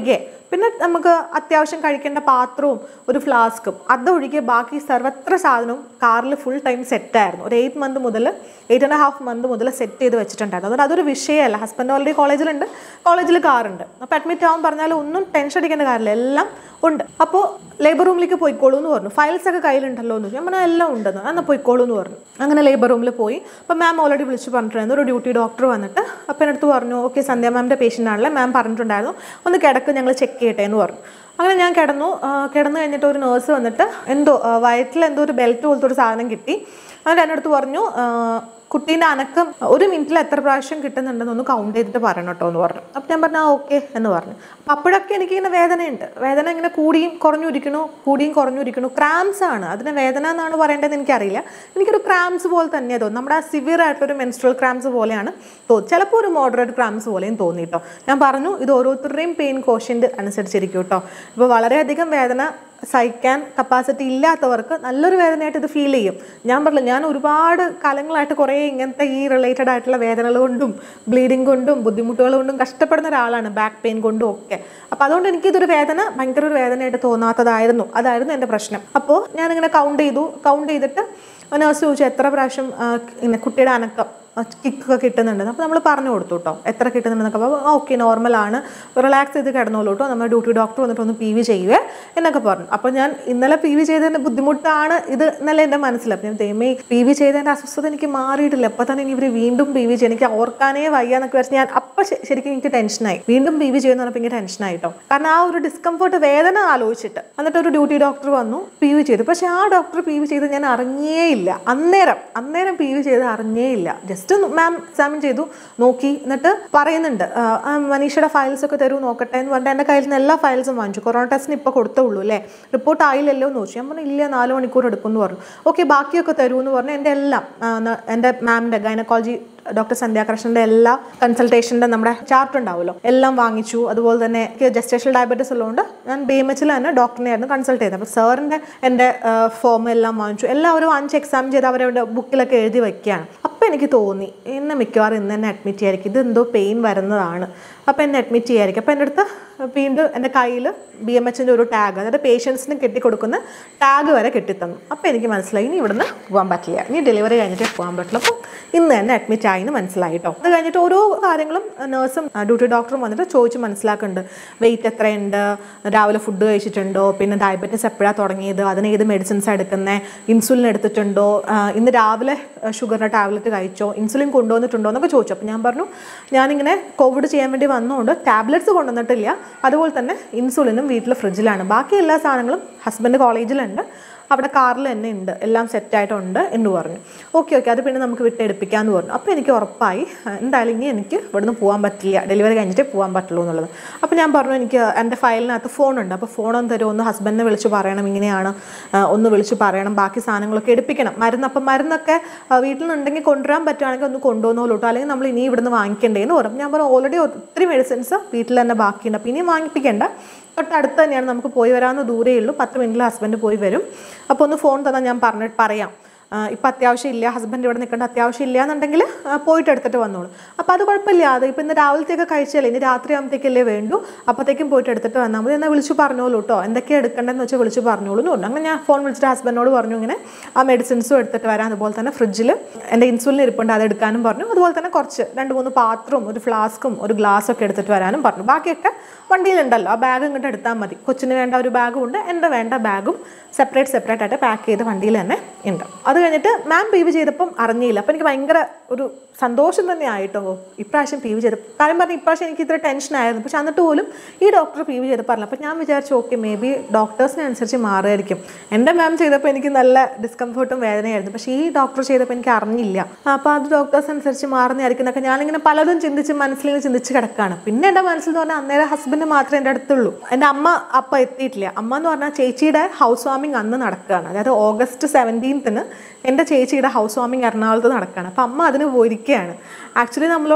പിന്നെ നമുക്ക് അത്യാവശ്യം കഴിക്കേണ്ട പാത്രവും ഒരു ഫ്ലാസ്കും അതൊഴികെ ബാക്കി സർവത്ര സാധനവും കാറിൽ ഫുൾ ടൈം സെറ്റായിരുന്നു ഒരു എയ്റ്റ് മന്ത് മുതൽ എയ്റ്റ് ആൻഡ് ഹാഫ് മന്ത് മുതൽ സെറ്റ് ചെയ്ത് വെച്ചിട്ടുണ്ടായിരുന്നു അതുകൊണ്ട് അതൊരു വിഷയമല്ല ഹസ്ബൻഡ് ഓൾറെഡി കോളേജിലുണ്ട് കോളേജിൽ കാറുണ്ട് അപ്പോൾ അഡ്മിറ്റ് ആവാൻ പറഞ്ഞാൽ ഒന്നും ടെൻഷൻ അടിക്കേണ്ട കാര്യമില്ല എല്ലാം ഉണ്ട് അപ്പോൾ ലേബർ റൂമിലേക്ക് പോയിക്കോളൂ എന്ന് പറഞ്ഞു ഫയൽസ് ഒക്കെ കയ്യിലുണ്ടല്ലോ എന്ന് ഞാൻ പറഞ്ഞാൽ എല്ലാം ഉണ്ടെന്ന് എന്നാൽ പോയിക്കോളൂ എന്ന് പറഞ്ഞു അങ്ങനെ ലേബർ റൂമിൽ പോയി അപ്പോൾ മാം ഓൾറെഡി വിളിച്ച് പറഞ്ഞിട്ടുണ്ടായിരുന്നു ഒരു ഡ്യൂട്ടി ഡോക്ടർ വന്നിട്ട് അപ്പം എൻ്റെ അടുത്ത് പറഞ്ഞു ഓക്കെ സന്ധ്യ മാമിൻ്റെ പേഷ്യൻ്റ് ആണല്ലേ മാം പറഞ്ഞിട്ടുണ്ടായിരുന്നു ഒന്ന് കിടക്ക് ഞങ്ങൾ ചെക്ക് ചെയ്യട്ടെ എന്ന് പറഞ്ഞു അങ്ങനെ ഞാൻ കിടന്നു ആ, കിടന്നു കഴിഞ്ഞിട്ട് ഒരു നേഴ്സ് വന്നിട്ട് എന്തോ ആ, വയറ്റിൽ എന്തോ ഒരു ബെൽറ്റ് പോലത്തെ ഒരു സാധനം കിട്ടി എന്നിട്ട് എൻ്റെ അടുത്ത് പറഞ്ഞു ആ, കുട്ടീൻ്റെ അനക്കം ഒരു മിനിറ്റിൽ എത്ര പ്രാവശ്യം കിട്ടുന്നുണ്ടെന്ന് ഒന്ന് കൗണ്ട് ചെയ്തിട്ട് പറയണം കേട്ടോ എന്ന് പറഞ്ഞു അപ്പം ഞാൻ പറഞ്ഞു ആ ഓക്കെ എന്ന് പറഞ്ഞു അപ്പം അപ്പോഴൊക്കെ എനിക്കിങ്ങനെ വേദനയുണ്ട് വേദന ഇങ്ങനെ കൂടിയും കുറഞ്ഞുരിക്കണു കൂടിയും കുറഞ്ഞുരിക്കണു ക്രാംസ് ആണ് അതിന് വേദന എന്നാണ് പറയേണ്ടത് എനിക്കറിയില്ല എനിക്കൊരു ക്രാംസ് പോലെ തന്നെയാണ് തോന്നുന്നു നമ്മുടെ ആ സിവിയർ ആയിട്ടൊരു മെൻസ്ട്രൽ ക്രാംസ് പോലെയാണ് തോന്നുന്നത് ചിലപ്പോൾ ഒരു മോഡറേറ്റ് ക്രാംസ് പോലെയും തോന്നി കേട്ടോ ഞാൻ പറഞ്ഞു ഇത് ഓരോരുത്തരുടെയും പെയിൻ കോഷ്യൻ്റ് അനുസരിച്ചിരിക്കും കേട്ടോ ഇപ്പോൾ വളരെയധികം വേദന സഹിക്കാൻ കപ്പാസിറ്റി ഇല്ലാത്തവർക്ക് നല്ലൊരു വേദനയായിട്ട് ഇത് ഫീൽ ചെയ്യും ഞാൻ പറഞ്ഞില്ല ഞാൻ ഒരുപാട് കാലങ്ങളായിട്ട് കുറേ ഇങ്ങനത്തെ ഈ റിലേറ്റഡ് ആയിട്ടുള്ള വേദനകൾ കൊണ്ടും ബ്ലീഡിങ് കൊണ്ടും ബുദ്ധിമുട്ടുകൾ കൊണ്ടും കഷ്ടപ്പെടുന്ന ഒരാളാണ് ബാക്ക് പെയിൻ കൊണ്ടും ഒക്കെ അപ്പോൾ അതുകൊണ്ട് എനിക്കിതൊരു വേദന ഭയങ്കര ഒരു വേദനയായിട്ട് തോന്നാത്തതായിരുന്നു അതായിരുന്നു എൻ്റെ പ്രശ്നം അപ്പോൾ ഞാനിങ്ങനെ കൗണ്ട് ചെയ്തു കൗണ്ട് ചെയ്തിട്ട് നേഴ്സ് ചോദിച്ചു എത്ര പ്രാവശ്യം ആ, ഇങ്ങനെ കുട്ടിയുടെ അനക്കം കിക്കൊക്കെ കിട്ടുന്നുണ്ട് അപ്പോൾ നമ്മൾ പറഞ്ഞു കൊടുത്തു കേട്ടോ എത്ര കിട്ടുന്നുണ്ടെന്നൊക്കെ അപ്പോൾ ഓക്കെ നോർമലാണ് റിലാക്സ് ചെയ്ത് കിടന്നോളൂ കേട്ടോ നമ്മുടെ ഡ്യൂട്ടി ഡോക്ടർ വന്നിട്ട് ഒന്ന് പി വി ചെയ്യുവേ എന്നൊക്കെ പറഞ്ഞു അപ്പോൾ ഞാൻ ഇന്നലെ പി വി ചെയ്തതിൻ്റെ ബുദ്ധിമുട്ടാണ് ഇത് ഇന്നലെ എൻ്റെ മനസ്സിൽ അപ്പം ഞാൻ ദൈവമേ പി വി ചെയ്തതിൻ്റെ അസ്വസ്ഥത എനിക്ക് മാറിയിട്ടില്ല അപ്പോൾ തന്നെ ഇനി ഇവർ വീണ്ടും പി വി ചെയ്യും എനിക്ക് ഓർക്കാനേ വയ്യ എന്നൊക്കെ വെച്ച് ഞാൻ അപ്പം ശരിക്കും എനിക്ക് ടെൻഷനായി വീണ്ടും പി വി ചെയ്യുന്ന പറഞ്ഞപ്പോൾ എനിക്ക് ടെൻഷനായി കേട്ടോ കാരണം ആ ഒരു ഡിസ്കംഫർട്ട് വേദന ആലോചിച്ചിട്ട് എന്നിട്ട് ഒരു ഡ്യൂട്ടി ഡോക്ടർ വന്നു പി വി ചെയ്തു പക്ഷേ ആ ഡോക്ടർ പി വി ചെയ്ത് ഞാൻ അറിഞ്ഞേയില്ല അന്നേരം അന്നേരം പി വി ചെയ്ത് അറിഞ്ഞേയില്ല ജസ്റ്റ് മാം എക്സാമിൻ ചെയ്തു നോക്കി എന്നിട്ട് പറയുന്നുണ്ട് ആ, ആ മനീഷയുടെ ഫയൽസ് ഒക്കെ തരൂ നോക്കട്ടെ എന്ന് പറഞ്ഞിട്ട് എൻ്റെ കയ്യിൽ നിന്ന് എല്ലാ ഫയൽസും വാങ്ങിച്ചു കൊറോണ ടെസ്റ്റിന് ഇപ്പോൾ കൊടുത്തേ ഉള്ളൂ അല്ലേ റിപ്പോർട്ട് ആയില്ലല്ലോ എന്ന് ചോദിച്ചു ഞാൻ പറഞ്ഞു ഇല്ല നാല് മണിക്കൂർ എടുക്കും എന്ന് പറഞ്ഞു ഓക്കെ ബാക്കിയൊക്കെ തരൂ എന്ന് പറഞ്ഞു എൻ്റെ എല്ലാം ആ, ന- എൻ്റെ മാമിൻ്റെ ഗൈനക്കോളജി ഡോക്ടർ സന്ധ്യാകൃഷ്ണൻ്റെ എല്ലാ കൺസൾട്ടേഷൻ്റെ നമ്മുടെ ചാർട്ട് ഉണ്ടാവുമല്ലോ എല്ലാം വാങ്ങിച്ചു അതുപോലെ തന്നെ എനിക്ക് ജസ്റ്റേഷൻ ഡയബറ്റീസ് ഉള്ളതുകൊണ്ട് ഞാൻ ബി എം എച്ചിൽ തന്നെ ഡോക്ടറിനെ ആയിരുന്നു കൺസൾട്ട് ചെയ്തത് അപ്പോൾ സാറിൻ്റെ എൻ്റെ ഫോം എല്ലാം വാങ്ങിച്ചു എല്ലാവരും വാങ്ങിച്ച് എക്സാം ചെയ്ത് അവരവരുടെ ബുക്കിലൊക്കെ എഴുതി വെക്കുകയാണ് അപ്പോൾ എനിക്ക് തോന്നി എന്നെ മിക്കവാറും ഇന്ന് തന്നെ അഡ്മിറ്റ് ചെയ്യായിരിക്കും ഇത് എന്തോ പെയിൻ വരുന്നതാണ് അപ്പോൾ എന്നെ അഡ്മിറ്റ് ചെയ്യായിരിക്കും അപ്പോൾ എൻ്റെ അടുത്ത് വീണ്ടും എൻ്റെ കയ്യിൽ ബി എം എച്ചിൻ്റെ ഒരു ടാഗ് അതായത് പേഷ്യൻസിന് കെട്ടിക്കൊടുക്കുന്ന ടാഗ് വരെ കെട്ടിത്തന്നു അപ്പോൾ എനിക്ക് മനസ്സിലായി ഇനി ഇവിടുന്ന് പോകാൻ പറ്റില്ല ഇനി ഡെലിവറി കഴിഞ്ഞിട്ടേ പോകാൻ പറ്റുള്ളൂ അപ്പോൾ ഇന്ന് തന്നെ അഡ്മിറ്റ് ആയി എന്ന് മനസ്സിലായി കേട്ടോ അത് കഴിഞ്ഞിട്ട് ഓരോ കാര്യങ്ങളും നേഴ്സും ഡ്യൂട്ടി ഡോക്ടറും വന്നിട്ട് ചോദിച്ച് മനസ്സിലാക്കുന്നുണ്ട് വെയിറ്റ് എത്രയുണ്ട് രാവിലെ ഫുഡ് കഴിച്ചിട്ടുണ്ടോ പിന്നെ ഡയബറ്റീസ് എപ്പോഴാണ് തുടങ്ങിയത് അതിന് ഏത് മെഡിസിൻസ് എടുക്കുന്നത് ഇൻസുലിൻ എടുത്തിട്ടുണ്ടോ ആ, ഇന്ന് രാവിലെ ഷുഗറിൻ്റെ ടാബ്ലറ്റ് കഴിച്ചോ ഇൻസുലിൻ കൊണ്ടുവന്നിട്ടുണ്ടോ എന്നൊക്കെ ചോദിച്ചു അപ്പോൾ ഞാൻ പറഞ്ഞു ഞാനിങ്ങനെ കോവിഡ് ചെയ്യാൻ വേണ്ടി വന്നതുകൊണ്ട് ടാബ്ലറ്റ്സ് കൊണ്ടുവന്നിട്ടില്ല അതുപോലെ തന്നെ ഇൻസുലിനും വീട്ടിൽ ഫ്രിഡ്ജിലാണ് ബാക്കി എല്ലാ സാധനങ്ങളും ഹസ്ബൻഡ് കോളേജിലുണ്ട് അവിടെ കാറിൽ തന്നെ ഉണ്ട് എല്ലാം സെറ്റായിട്ടുണ്ട് എന്ന് പറഞ്ഞു ഓക്കെ ഓക്കെ അത് പിന്നെ നമുക്ക് വിട്ടെടുപ്പിക്കാമെന്ന് പറഞ്ഞു അപ്പോൾ എനിക്ക് ഉറപ്പായി ആ, എന്തായാലും ഇനി എനിക്ക് ഇവിടുന്ന് പോകാൻ പറ്റില്ല ഡെലിവറി കഴിഞ്ഞിട്ടേ പോകാൻ പറ്റുള്ളൂ എന്നുള്ളത് അപ്പോൾ ഞാൻ പറഞ്ഞു എനിക്ക് എൻ്റെ ഫയലിനകത്ത് ഫോണുണ്ട് അപ്പോൾ ഫോണൊന്ന് തരുമോ ഒന്ന് ഹസ്ബൻഡിനെ വിളിച്ച് പറയണം ഇങ്ങനെയാണ് ആ, ഒന്ന് വിളിച്ച് പറയണം ബാക്കി സാധനങ്ങളൊക്കെ എടുപ്പിക്കണം മരുന്ന് അപ്പം മരുന്നൊക്കെ ആ, വീട്ടിൽ നിന്നുണ്ടെങ്കിൽ കൊണ്ടുവരാൻ പറ്റുവാണെങ്കിൽ ഒന്ന് കൊണ്ടുവന്നോളൂ കേട്ടോ അല്ലെങ്കിൽ നമ്മൾ ഇനി ഇവിടുന്ന് വാങ്ങിക്കേണ്ടേന്ന് പറഞ്ഞു ഞാൻ പറഞ്ഞു ഓൾറെഡി ഒത്തിരി മെഡിസിൻസ് വീട്ടിൽ തന്നെ ബാക്കിയുണ്ട് അപ്പോൾ ഇനി വാങ്ങിപ്പിക്കേണ്ട തൊട്ടടുത്ത് തന്നെയാണ് നമുക്ക് പോയി വരാവുന്ന ദൂരേ ഉള്ളൂ പത്ത് മിനിറ്റിൽ ഹസ്ബൻഡ് പോയി വരും അപ്പോൾ ഒന്ന് ഫോൺ തന്നാൽ ഞാൻ പറഞ്ഞിട്ട് പറയാം ഇപ്പം അത്യാവശ്യം ഇല്ല ഹസ്ബൻഡ് ഇവിടെ നിൽക്കേണ്ട അത്യാവശ്യം ഇല്ല എന്നുണ്ടെങ്കിൽ ആ, പോയിട്ട് എടുത്തിട്ട് വന്നോളൂ അപ്പോൾ അത് കുഴപ്പമില്ല അത് ഇപ്പം ഇന്ന് രാവിലത്തേക്ക് കഴിച്ചാലേ ഇനി രാത്രി ആകുമ്പോഴത്തേക്കല്ലേ വേണ്ടു അപ്പോഴത്തേക്കും പോയിട്ട് എടുത്തിട്ട് വന്നാൽ മതി എന്നാൽ വിളിച്ച് പറഞ്ഞോളൂ കേട്ടോ എന്തൊക്കെയാണ് എടുക്കേണ്ടതെന്ന് വെച്ചാൽ വിളിച്ച് പറഞ്ഞോളൂ എന്ന് പറഞ്ഞു അങ്ങനെ ഞാൻ ഫോൺ വിളിച്ചിട്ട് ഹസ്ബൻഡിനോട് പറഞ്ഞു ഇങ്ങനെ ആ മെഡിസിൻസും എടുത്തിട്ട് വരാം അതുപോലെ തന്നെ ഫ്രിഡ്ജിൽ എൻ്റെ ഇൻസുലിൻ ഇരിപ്പുണ്ട് അത് എടുക്കാനും പറഞ്ഞു അതുപോലെ തന്നെ കുറച്ച് രണ്ട് മൂന്ന് പാത്രവും ഒരു ഫ്ലാസ്കും ഒരു ഗ്ലാസ്സും ഒക്കെ എടുത്തിട്ട് വരാനും പറഞ്ഞു ബാക്കിയൊക്കെ വണ്ടിയിലുണ്ടല്ലോ ആ ബാഗ് ഇങ്ങോട്ട് എടുത്താൽ മതി കൊച്ചിന് വേണ്ട ഒരു ബാഗും ഉണ്ട് എൻ്റെ വേണ്ട ബാഗും സെപ്പറേറ്റ് സെപ്പറേറ്റ് ആയിട്ട് പാക്ക് ചെയ്ത് വണ്ടിയിൽ തന്നെ ഉണ്ട് അത് കഴിഞ്ഞിട്ട് മാം പി വി ചെയ്തപ്പം അറിഞ്ഞില്ല അപ്പോൾ എനിക്ക് ഭയങ്കര ഒരു സന്തോഷം തന്നെ ആയിട്ടോ ഇപ്രാവശ്യം പി വി ചെയ്ത് കാര്യം പറഞ്ഞാൽ ഇപ്രാവശ്യം എനിക്ക് ഇത്ര ടെൻഷൻ ആയിരുന്നു പക്ഷെ എന്നിട്ട് പോലും ഈ ഡോക്ടർ പി വി ചെയ്ത് പറഞ്ഞു അപ്പോൾ ഞാൻ വിചാരിച്ചു ഓക്കെ മേ ബി ഡോക്ടേഴ്സിനെ അനുസരിച്ച് മാറുമായിരിക്കും എൻ്റെ മാം ചെയ്തപ്പോൾ എനിക്ക് നല്ല ഡിസ്കംഫർട്ടും വേദനയായിരുന്നു പക്ഷേ ഈ ഡോക്ടർ ചെയ്തപ്പോൾ എനിക്ക് അറിഞ്ഞില്ല അപ്പോൾ അത് ഡോക്ടേഴ്സ് അനുസരിച്ച് മാറുന്നതായിരിക്കും എന്നൊക്കെ ഞാനിങ്ങനെ പലതും ചിന്തിച്ച് മനസ്സിലിങ്ങനെ ചിന്തിച്ച് കിടക്കുകയാണ് പിന്നെ എൻ്റെ മനസ്സിൽ എന്ന് പറഞ്ഞാൽ അന്നേരം ഹസ്ബൻഡ് മാത്രമേ എൻ്റെ അടുത്തുള്ളൂ എൻ്റെ അമ്മ അപ്പം എത്തിയിട്ടില്ല അമ്മ എന്ന് പറഞ്ഞാൽ ചേച്ചിയുടെ ഹൗസ് വാമിങ് അന്ന് നടക്കുകയാണ് അതായത് ഓഗസ്റ്റ് സെവൻറ്റീൻത്തിന് എൻ്റെ ചേച്ചിയുടെ ഹൗസ് വാമിങ് എറണാകുളത്ത് നടക്കുകയാണ് അപ്പം അമ്മ അതിന് പോയിരിക്കുകയാണ് ആക്ച്വലി നമ്മളോട്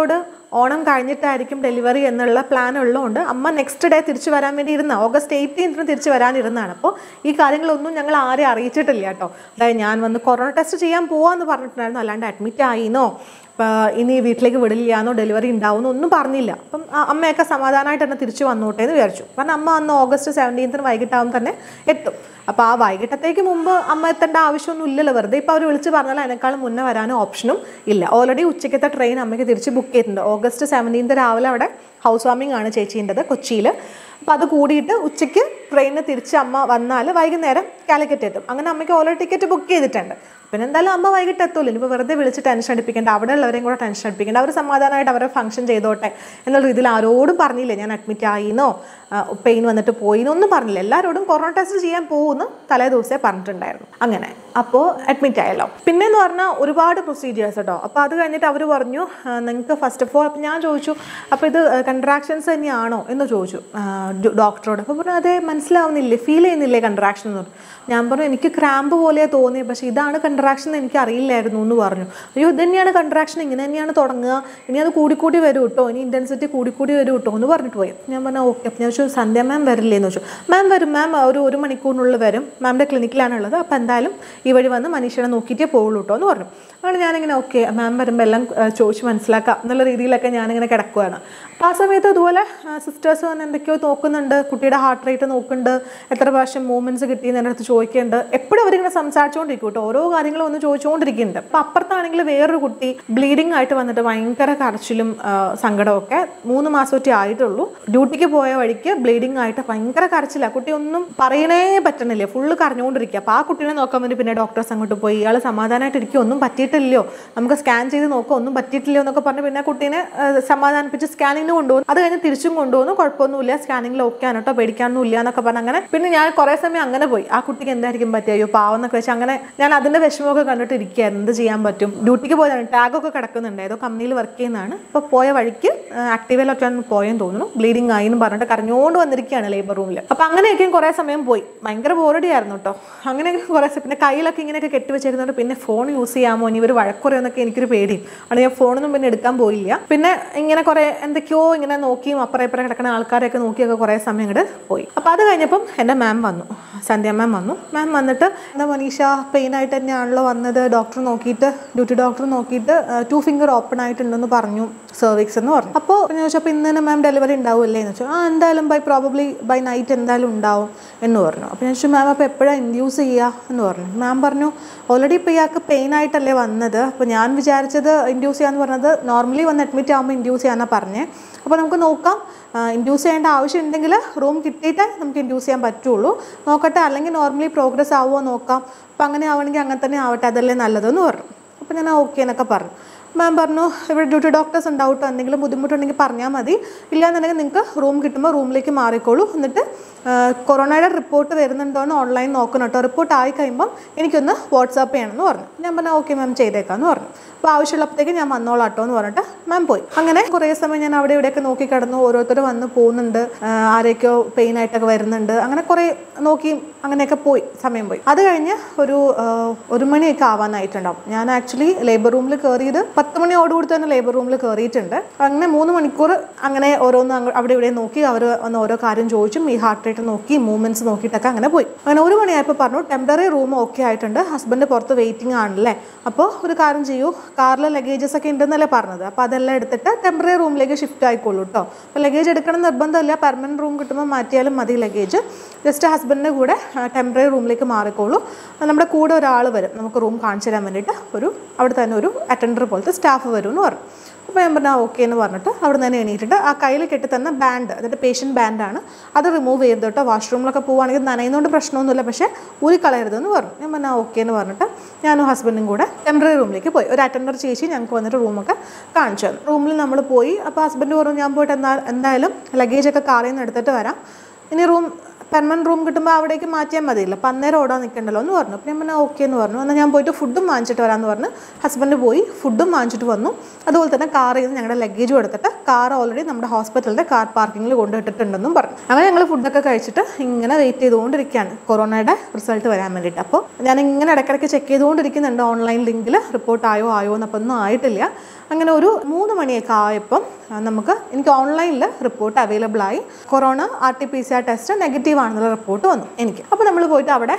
ഓണം കഴിഞ്ഞിട്ടായിരിക്കും ഡെലിവറി എന്നുള്ള പ്ലാൻ ഉള്ളതുകൊണ്ട് അമ്മ നെക്സ്റ്റ് ഡേ തിരിച്ചു വരാൻ വേണ്ടി ഇരുന്ന ഓഗസ്റ്റ് എയ്റ്റീൻത്തിന് തിരിച്ചു വരാനിരുന്നതാണ് അപ്പോൾ ഈ കാര്യങ്ങളൊന്നും ഞങ്ങൾ ആരെയും അറിയിച്ചിട്ടില്ല കേട്ടോ അതായത് ഞാൻ വന്ന് കൊറോണ ടെസ്റ്റ് ചെയ്യാൻ പോവാന്ന് പറഞ്ഞിട്ടുണ്ടായിരുന്നു അല്ലാണ്ട് അഡ്മിറ്റ് ആയിന്നോ അപ്പോൾ ഇനി വീട്ടിലേക്ക് വിടില്ലാന്നോ ഡെലിവറി ഉണ്ടാവുമെന്നോ ഒന്നും പറഞ്ഞില്ല അപ്പം ആ അമ്മയൊക്കെ സമാധാനമായിട്ട് തന്നെ തിരിച്ചു വന്നോട്ടെ എന്ന് വിചാരിച്ചു കാരണം അമ്മ അന്ന് ഓഗസ്റ്റ് സെവൻറ്റീൻത്തിന് വൈകിട്ടാവും തന്നെ എത്തും അപ്പോൾ ആ വൈകിട്ടത്തേക്ക് മുമ്പ് അമ്മ എത്തേണ്ട ആവശ്യമൊന്നും ഇല്ലല്ലോ വെറുതെ ഇപ്പോൾ അവർ വിളിച്ച് പറഞ്ഞാൽ അതിനേക്കാളും മുന്നേ വരാനും ഓപ്ഷനും ഇല്ല ഓൾറെഡി ഉച്ചയ്ക്കത്തെ ട്രെയിൻ അമ്മയ്ക്ക് തിരിച്ച് ബുക്ക് ചെയ്തിട്ടുണ്ട് ഓഗസ്റ്റ് സെവൻറ്റീൻത്ത് രാവിലെ അവിടെ ഹൗസ് വാമിംഗ് ആണ് ചേച്ചീൻ്റെത് കൊച്ചിയിൽ അപ്പോൾ അത് കൂടിയിട്ട് ഉച്ചയ്ക്ക് ട്രെയിനിന് തിരിച്ച് അമ്മ വന്നാൽ വൈകുന്നേരം കാലിക്കറ്റ് എത്തും അങ്ങനെ അമ്മയ്ക്ക് ഓൾറെഡി ടിക്കറ്റ് ബുക്ക് ചെയ്തിട്ടുണ്ട് പിന്നെ എന്തായാലും അമ്മ വൈകിട്ട് എത്തുമല്ലോ ഇനിയിപ്പോൾ വെറുതെ വിളിച്ച് ടെൻഷൻ അടിപ്പിക്കേണ്ട അവിടെ ഉള്ളവരെയും കൂടെ ടെൻഷൻ അടിപ്പിക്കേണ്ട അവർ സമാധാനമായിട്ട് അവരെ ഫംഗ്ഷൻ ചെയ്തോട്ടെ എന്നുള്ള രീതിയിൽ ആരോടും പറഞ്ഞില്ല ഞാൻ അഡ്മിറ്റ് ആയിന്നോ പെയിൻ വന്നിട്ട് പോയിന്നോ ഒന്നും പറഞ്ഞില്ല എല്ലാവരോടും കൊറോണ ടെസ്റ്റ് ചെയ്യാൻ പോകുമെന്ന് തലേ ദിവസമേ പറഞ്ഞിട്ടുണ്ടായിരുന്നു അങ്ങനെ അപ്പോൾ അഡ്മിറ്റ് ആയല്ലോ പിന്നെ എന്ന് പറഞ്ഞാൽ ഒരുപാട് പ്രൊസീജിയേഴ്സ് കേട്ടോ അപ്പോൾ അത് കഴിഞ്ഞിട്ട് അവർ പറഞ്ഞു നിങ്ങൾക്ക് ഫസ്റ്റ് ഓഫ് ഓൾ അപ്പോൾ ഞാൻ ചോദിച്ചു അപ്പോൾ ഇത് കൺട്രാക്ഷൻസ് തന്നെയാണോ എന്ന് ചോദിച്ചു ഡോക്ടറോട് അപ്പോൾ പറഞ്ഞു അതെ മനസ്സിലാവുന്നില്ലേ ഫീൽ ചെയ്യുന്നില്ലേ കൺട്രാക്ഷൻ എന്ന് പറഞ്ഞു ഞാൻ പറഞ്ഞു എനിക്ക് ക്രാമ്പ് പോലെ തോന്നി പക്ഷേ ഇതാണ് കൺട്രാക്ഷൻ എന്ന് എനിക്ക് അറിയില്ലായിരുന്നു എന്ന് പറഞ്ഞു അയ്യോ ഇത് തന്നെയാണ് കൺട്രാക്ഷൻ ഇങ്ങനെ തന്നെയാണ് തുടങ്ങുക ഇനി അത് കൂടിക്കൂടി വരും കേട്ടോ ഇനി ഇൻറ്റൻസിറ്റി കൂടിക്കൂടി വരും കേട്ടോ എന്ന് പറഞ്ഞിട്ട് പോയി ഞാൻ പറഞ്ഞു ഓക്കെ അപ്പം ഞാൻ ചോദിച്ചു സന്ധ്യ മാം വരില്ലേ എന്ന് ചോദിച്ചു മാം വരും മാം ഒരു ഒരു മണിക്കൂറിനുള്ളിൽ വരും മാമിൻ്റെ ക്ലിനിക്കിലാണ് ഉള്ളത് അപ്പോൾ എന്തായാലും ഈ വഴി വന്ന് മനീഷനെ നോക്കിയിട്ടേ പോകുള്ളൂ കേട്ടോ എന്ന് പറഞ്ഞു അങ്ങനെ ഞാനിങ്ങനെ ഓക്കെ മാം വരുമ്പോൾ എല്ലാം ആ, ചോദിച്ച് മനസ്സിലാക്കാം എന്നുള്ള രീതിയിലൊക്കെ ഞാനിങ്ങനെ കിടക്കുകയാണ് അപ്പോൾ ആ സമയത്ത് അതുപോലെ സിസ്റ്റേഴ്സ് വന്ന് എന്തൊക്കെയോ നോക്കുന്നുണ്ട് കുട്ടിയുടെ ഹാർട്ട് റേറ്റ് നോക്കുന്നുണ്ട് എത്ര പ്രാവശ്യം മൂവ്മെൻറ്റ്സ് കിട്ടിയെന്ന് എൻ്റെ അടുത്ത് ചോദിക്കുന്നുണ്ട് എപ്പോഴും അവരിങ്ങനെ സംസാരിച്ചുകൊണ്ടിരിക്കും കേട്ടോ ഓരോ കാര്യങ്ങളും ഒന്ന് ചോദിച്ചുകൊണ്ടിരിക്കുന്നുണ്ട് അപ്പോൾ അപ്പുറത്താണെങ്കിൽ വേറൊരു കുട്ടി ബ്ലീഡിങ് ആയിട്ട് വന്നിട്ട് ഭയങ്കര കരച്ചിലും ആ, സങ്കടമൊക്കെ മൂന്ന് മാസമൊക്കെ ആയിട്ടുള്ളൂ ഡ്യൂട്ടിക്ക് പോയ വഴിക്ക് ബ്ലീഡിങ് ആയിട്ട് ഭയങ്കര കരച്ചില്ല കുട്ടി ഒന്നും പറയണേ പറ്റണില്ല ഫുള്ള് കരഞ്ഞുകൊണ്ടിരിക്കുക അപ്പോൾ ആ കുട്ടീനെ നോക്കാൻ വേണ്ടി പിന്നെ ഡോക്ടേഴ്സ് അങ്ങോട്ട് പോയി ഇയാൾ സമാധാനമായിട്ട് ഇരിക്കും ഒന്നും പറ്റിയിട്ടില്ലയോ നമുക്ക് സ്കാൻ ചെയ്ത് നോക്കാം ഒന്നും പറ്റിയിട്ടില്ലയോ എന്നൊക്കെ പറഞ്ഞ് പിന്നെ ആ കുട്ടീനെ ആ, സമാധാനിപ്പിച്ച് സ്കാനിങ്ങിന് കൊണ്ടുപോകും അത് കഴിഞ്ഞ് തിരിച്ചും കൊണ്ടുപോകുന്നു കുഴപ്പമൊന്നുമില്ല സ്കാനിങ്ങിൽ ഓക്കെ ആണ് കേട്ടോ പേടിക്കാനൊന്നും ഇല്ല എന്നൊക്കെ പറഞ്ഞ് അങ്ങനെ പിന്നെ ഞാൻ കുറേ സമയം അങ്ങനെ പോയി ആ കുട്ടിക്ക് എന്തായിരിക്കും പറ്റുക അയ്യോ പാവെന്നൊക്കെ വെച്ച് അങ്ങനെ ഞാൻ അതിൻ്റെ വിഷമമൊക്കെ കണ്ടിട്ട് ഇരിക്കുകയായിരുന്നു എന്ത് ചെയ്യാൻ പറ്റും ഡ്യൂട്ടിക്ക് പോയതാണ് ടാഗൊക്കെ കിടക്കുന്നുണ്ട് ഏതോ കമ്പനിയിൽ വർക്ക് ചെയ്യുന്നതാണ് ഇപ്പോൾ പോയ വഴിക്ക് ആക്റ്റീവയിലൊക്കെയാണ് പോയെന്ന് തോന്നുന്നു ബ്ലീഡിങ് ആയി എന്ന് പറഞ്ഞിട്ട് കരഞ്ഞുകൊണ്ട് വന്നിരിക്കുകയാണ് ലേബർ റൂമിൽ അപ്പോൾ അങ്ങനെയൊക്കെയും കുറേ സമയം പോയി ഭയങ്കര ബോറടി ആയിരുന്നു കേട്ടോ അങ്ങനെയൊക്കെ കുറേ സമയം പിന്നെ കയ്യിലൊക്കെ ഇങ്ങനെയൊക്കെ കെട്ടിവെച്ചിരുന്നുണ്ട് പിന്നെ ഫോൺ യൂസ് ചെയ്യാമോ ഇനി ഇവർ വഴക്കുറയെന്നൊക്കെ എനിക്കൊരു പേടി അത് ഞാൻ ഫോണൊന്നും പിന്നെ എടുക്കാൻ പോയില്ല പിന്നെ ഇങ്ങനെ കുറേ എന്തൊക്കെയോ ഇങ്ങനെ നോക്കിയും അപ്പുറം ഇപ്പുറം കിടക്കുന്ന ആൾക്കാരെയൊക്കെ നോക്കിയൊക്കെ കുറേ സമയം ഇങ്ങോട്ട് പോയി അപ്പോൾ അത് കഴിഞ്ഞപ്പം എൻ്റെ മാം വന്നു സന്ധ്യ മാം വന്നു മാം വന്നിട്ട് എന്താ മനീഷ പെയിൻ ആയിട്ട് തന്നെയാണല്ലോ വന്നത് ഡോക്ടർ നോക്കിയിട്ട് ഡ്യൂട്ടി ഡോക്ടർ നോക്കിയിട്ട് ടു ഫിംഗർ ഓപ്പൺ ആയിട്ടുണ്ടെന്ന് പറഞ്ഞു സെർവിക്സ് എന്ന് പറഞ്ഞു അപ്പോൾ ഞാൻ ചോദിച്ചപ്പോൾ ഇന്ന് തന്നെ മാം ഡെലിവറി ഉണ്ടാവില്ലേ എന്ന് വെച്ചു ആ എന്തായാലും ബൈ പ്രോബബ്ലി ബൈ നൈറ്റ് എന്തായാലും ഉണ്ടാവും എന്ന് പറഞ്ഞു അപ്പോൾ ഞാൻ ചോദിച്ചു മാം അപ്പോൾ എപ്പോഴാണ് ഇൻഡ്യൂസ് ചെയ്യുക എന്ന് പറഞ്ഞു മാം പറഞ്ഞു ഓൾറെഡി ഇപ്പോൾ ഇയാൾക്ക് പെയിൻ ആയിട്ടല്ലേ വന്നത് അപ്പോൾ ഞാൻ വിചാരിച്ചത് ഇൻഡ്യൂസ് ചെയ്യാന്ന് പറഞ്ഞത് നോർമലി വന്ന് അഡ്മിറ്റ് ആകുമ്പോൾ ഇൻഡ്യൂസ് ചെയ്യാനാണ് പറഞ്ഞത് അപ്പോൾ നമുക്ക് നോക്കാം ഇൻഡ്യൂസ് ചെയ്യേണ്ട ആവശ്യം ഉണ്ടെങ്കിൽ റൂം കിട്ടിയിട്ടേ നമുക്ക് ഇൻഡ്യൂസ് ചെയ്യാൻ പറ്റുള്ളൂ നോക്കട്ടെ അല്ലെങ്കിൽ നോർമലി പ്രോഗ്രസ് ആവുമോ നോക്കാം അപ്പോൾ അങ്ങനെ ആവണമെങ്കിൽ അങ്ങനെ തന്നെ ആവട്ടെ അതല്ലേ നല്ലതെന്ന് പറഞ്ഞു അപ്പോൾ ഞാൻ ഓക്കെ എന്നൊക്കെ പറഞ്ഞു മാം പറഞ്ഞു ഇവിടെ ഡ്യൂട്ടി ഡോക്ടേഴ്സ് ഉണ്ടാവും കേട്ടോ എന്തെങ്കിലും ബുദ്ധിമുട്ടുണ്ടെങ്കിൽ പറഞ്ഞാൽ മതി ഇല്ലാന്നുണ്ടെങ്കിൽ നിങ്ങൾക്ക് റൂം കിട്ടുമ്പോൾ റൂമിലേക്ക് മാറിക്കോളൂ എന്നിട്ട് ആ, കൊറോണയുടെ റിപ്പോർട്ട് വരുന്നുണ്ടോ എന്ന് ഓൺലൈൻ നോക്കണം കേട്ടോ റിപ്പോർട്ട് ആയി കഴിയുമ്പം എനിക്കൊന്ന് വാട്സാപ്പ് ചെയ്യണമെന്ന് പറഞ്ഞു ഞാൻ പറഞ്ഞു ഓക്കെ മാം ചെയ്തേക്കാമെന്ന് പറഞ്ഞു അപ്പോൾ ആവശ്യമുള്ളപ്പോഴത്തേക്ക് ഞാൻ വന്നോളാം കേട്ടോ എന്ന് പറഞ്ഞിട്ട് മാം പോയി അങ്ങനെ കുറേ സമയം ഞാൻ അവിടെ ഇവിടെയൊക്കെ നോക്കി കിടന്നു ഓരോരുത്തർ വന്ന് പോകുന്നുണ്ട് ആ, ആരൊക്കെയോ പെയിൻ ആയിട്ടൊക്കെ വരുന്നുണ്ട് അങ്ങനെ കുറേ നോക്കി അങ്ങനെയൊക്കെ പോയി സമയം പോയി അത് കഴിഞ്ഞ് ഒരു ആ, ഒരു മണിയൊക്കെ ആവാനായിട്ടുണ്ടാവും ഞാൻ ആക്ച്വലി ലേബർ റൂമിൽ കയറിയത് പത്ത് മണിയോടുകൂടി തന്നെ ലേബർ റൂമിൽ കയറിയിട്ടുണ്ട് അങ്ങനെ മൂന്ന് മണിക്കൂർ അങ്ങനെ ഓരോന്ന് അങ്ങ് അവിടെ ഇവിടെ നോക്കി അവർ വന്ന് ഓരോ കാര്യം ചോദിച്ചും ഈ ഹാർട്ട് റേറ്റ് നോക്കി മൂവ്മെന്റ്സ് നോക്കിയിട്ടൊക്കെ അങ്ങനെ പോയി അങ്ങനെ ഒരു മണിയായപ്പോൾ പറഞ്ഞു ടെമ്പററി റൂം ഓക്കെ ആയിട്ടുണ്ട് ഹസ്ബൻഡ് പുറത്ത് വെയിറ്റിംഗ് ആണല്ലേ അപ്പോൾ ഒരു കാര്യം ചെയ്യൂ കാറിൽ ലഗേജസ് ഒക്കെ ഉണ്ടെന്നല്ലേ പറഞ്ഞത് അപ്പോൾ അതെല്ലാം എടുത്തിട്ട് ടെമ്പററി റൂമിലേക്ക് ഷിഫ്റ്റ് ആയിക്കോളൂ കേട്ടോ അപ്പോൾ ലഗേജ് എടുക്കണം നിർബന്ധമില്ല പെർമനൻറ്റ് റൂം കിട്ടുമ്പോൾ മാറ്റിയാലും മതി ലഗേജ് ജസ്റ്റ് ഹസ്ബൻഡിൻ്റെ കൂടെ ടെമ്പററി റൂമിലേക്ക് മാറിക്കോളൂ നമ്മുടെ കൂടെ ഒരാൾ വരും നമുക്ക് റൂം കാണിച്ചു തരാൻ വേണ്ടിയിട്ട് ഒരു അവിടെ തന്നെ ഒരു അറ്റൻഡർ പോലത്തെ സ്റ്റാഫ് വരും എന്ന് പറഞ്ഞു അപ്പോൾ ഞാൻ പറഞ്ഞാൽ ഓക്കെ എന്ന് പറഞ്ഞിട്ട് അവിടെ നിന്ന് തന്നെ എണീറ്റിട്ട് ആ കയ്യിൽ കെട്ടി തന്ന ബാൻഡ് അതായത് പേഷ്യൻ്റ് ബാൻഡാണ് അത് റിമൂവ് ചെയ്ത് കേട്ടോ വാഷ്റൂമിലൊക്കെ പോവുകയാണെങ്കിൽ നനയുന്നതുകൊണ്ട് പ്രശ്നമൊന്നുമില്ല പക്ഷേ ഊരിക്കളയരുതെന്ന് പറഞ്ഞു ഞാൻ പറഞ്ഞാൽ ഓക്കെ എന്ന് പറഞ്ഞിട്ട് ഞാനും ഹസ്ബൻഡും കൂടെ ടെമ്പററി റൂമിലേക്ക് പോയി ഒരു അറ്റൻഡർ ചേച്ചി ഞങ്ങൾക്ക് വന്നിട്ട് റൂമൊക്കെ കാണിച്ചു തന്നു റൂമിൽ നമ്മൾ പോയി അപ്പോൾ ഹസ്ബൻഡ് പറഞ്ഞു ഞാൻ പോയിട്ട് എന്താ എന്തായാലും ലഗേജൊക്കെ കാറിൽ നിന്ന് എടുത്തിട്ട് വരാം ഇനി റൂം പെർമനൻറ്റ് റൂം കിട്ടുമ്പോൾ അവിടേക്ക് മാറ്റിയാൽ മതിയല്ലോ അപ്പം അന്നേരം ഓടാൻ നിൽക്കണ്ടല്ലോ എന്ന് പറഞ്ഞു അപ്പം ഞാൻ പറഞ്ഞാൽ ഓക്കെ എന്ന് പറഞ്ഞു എന്നാൽ ഞാൻ പോയിട്ട് ഫുഡും വാങ്ങിച്ചിട്ട് വരാമെന്ന് പറഞ്ഞ് ഹസ്ബൻഡ് പോയി ഫുഡും വാങ്ങിച്ചിട്ട് വന്നു അതുപോലെ തന്നെ കാറിൽ നിന്ന് ഞങ്ങളുടെ ലഗേജും എടുത്തിട്ട് കാർ ഓൾറെഡി നമ്മുടെ ഹോസ്പിറ്റലിൻ്റെ കാർ പാർക്കിങ്ങിൽ കൊണ്ടിട്ടിട്ടുണ്ടെന്നും പറഞ്ഞു അങ്ങനെ ഞങ്ങൾ ഫുഡൊക്കെ കഴിച്ചിട്ട് ഇങ്ങനെ വെയിറ്റ് ചെയ്തുകൊണ്ടിരിക്കുകയാണ് കൊറോണയുടെ റിസൾട്ട് വരാൻ വേണ്ടിയിട്ട് അപ്പോൾ ഞാൻ ഇങ്ങനെ ഇടയ്ക്കിടയ്ക്ക് ചെക്ക് ചെയ്തുകൊണ്ടിരിക്കുന്നുണ്ട് ഓൺലൈൻ ലിങ്കിൽ റിപ്പോർട്ട് ആയോ ആയോ എന്നപ്പോൾ ഒന്നും ആയിട്ടില്ല അങ്ങനെ ഒരു മൂന്ന് മണിയൊക്കെ ആയപ്പം ആ, നമുക്ക് എനിക്ക് ഓൺലൈനിൽ റിപ്പോർട്ട് അവൈലബിൾ ആയി corona R T P C R test negative ആണെന്നുള്ള റിപ്പോർട്ട് വന്നു എനിക്ക് അപ്പോൾ നമ്മൾ പോയിട്ട് അവിടെ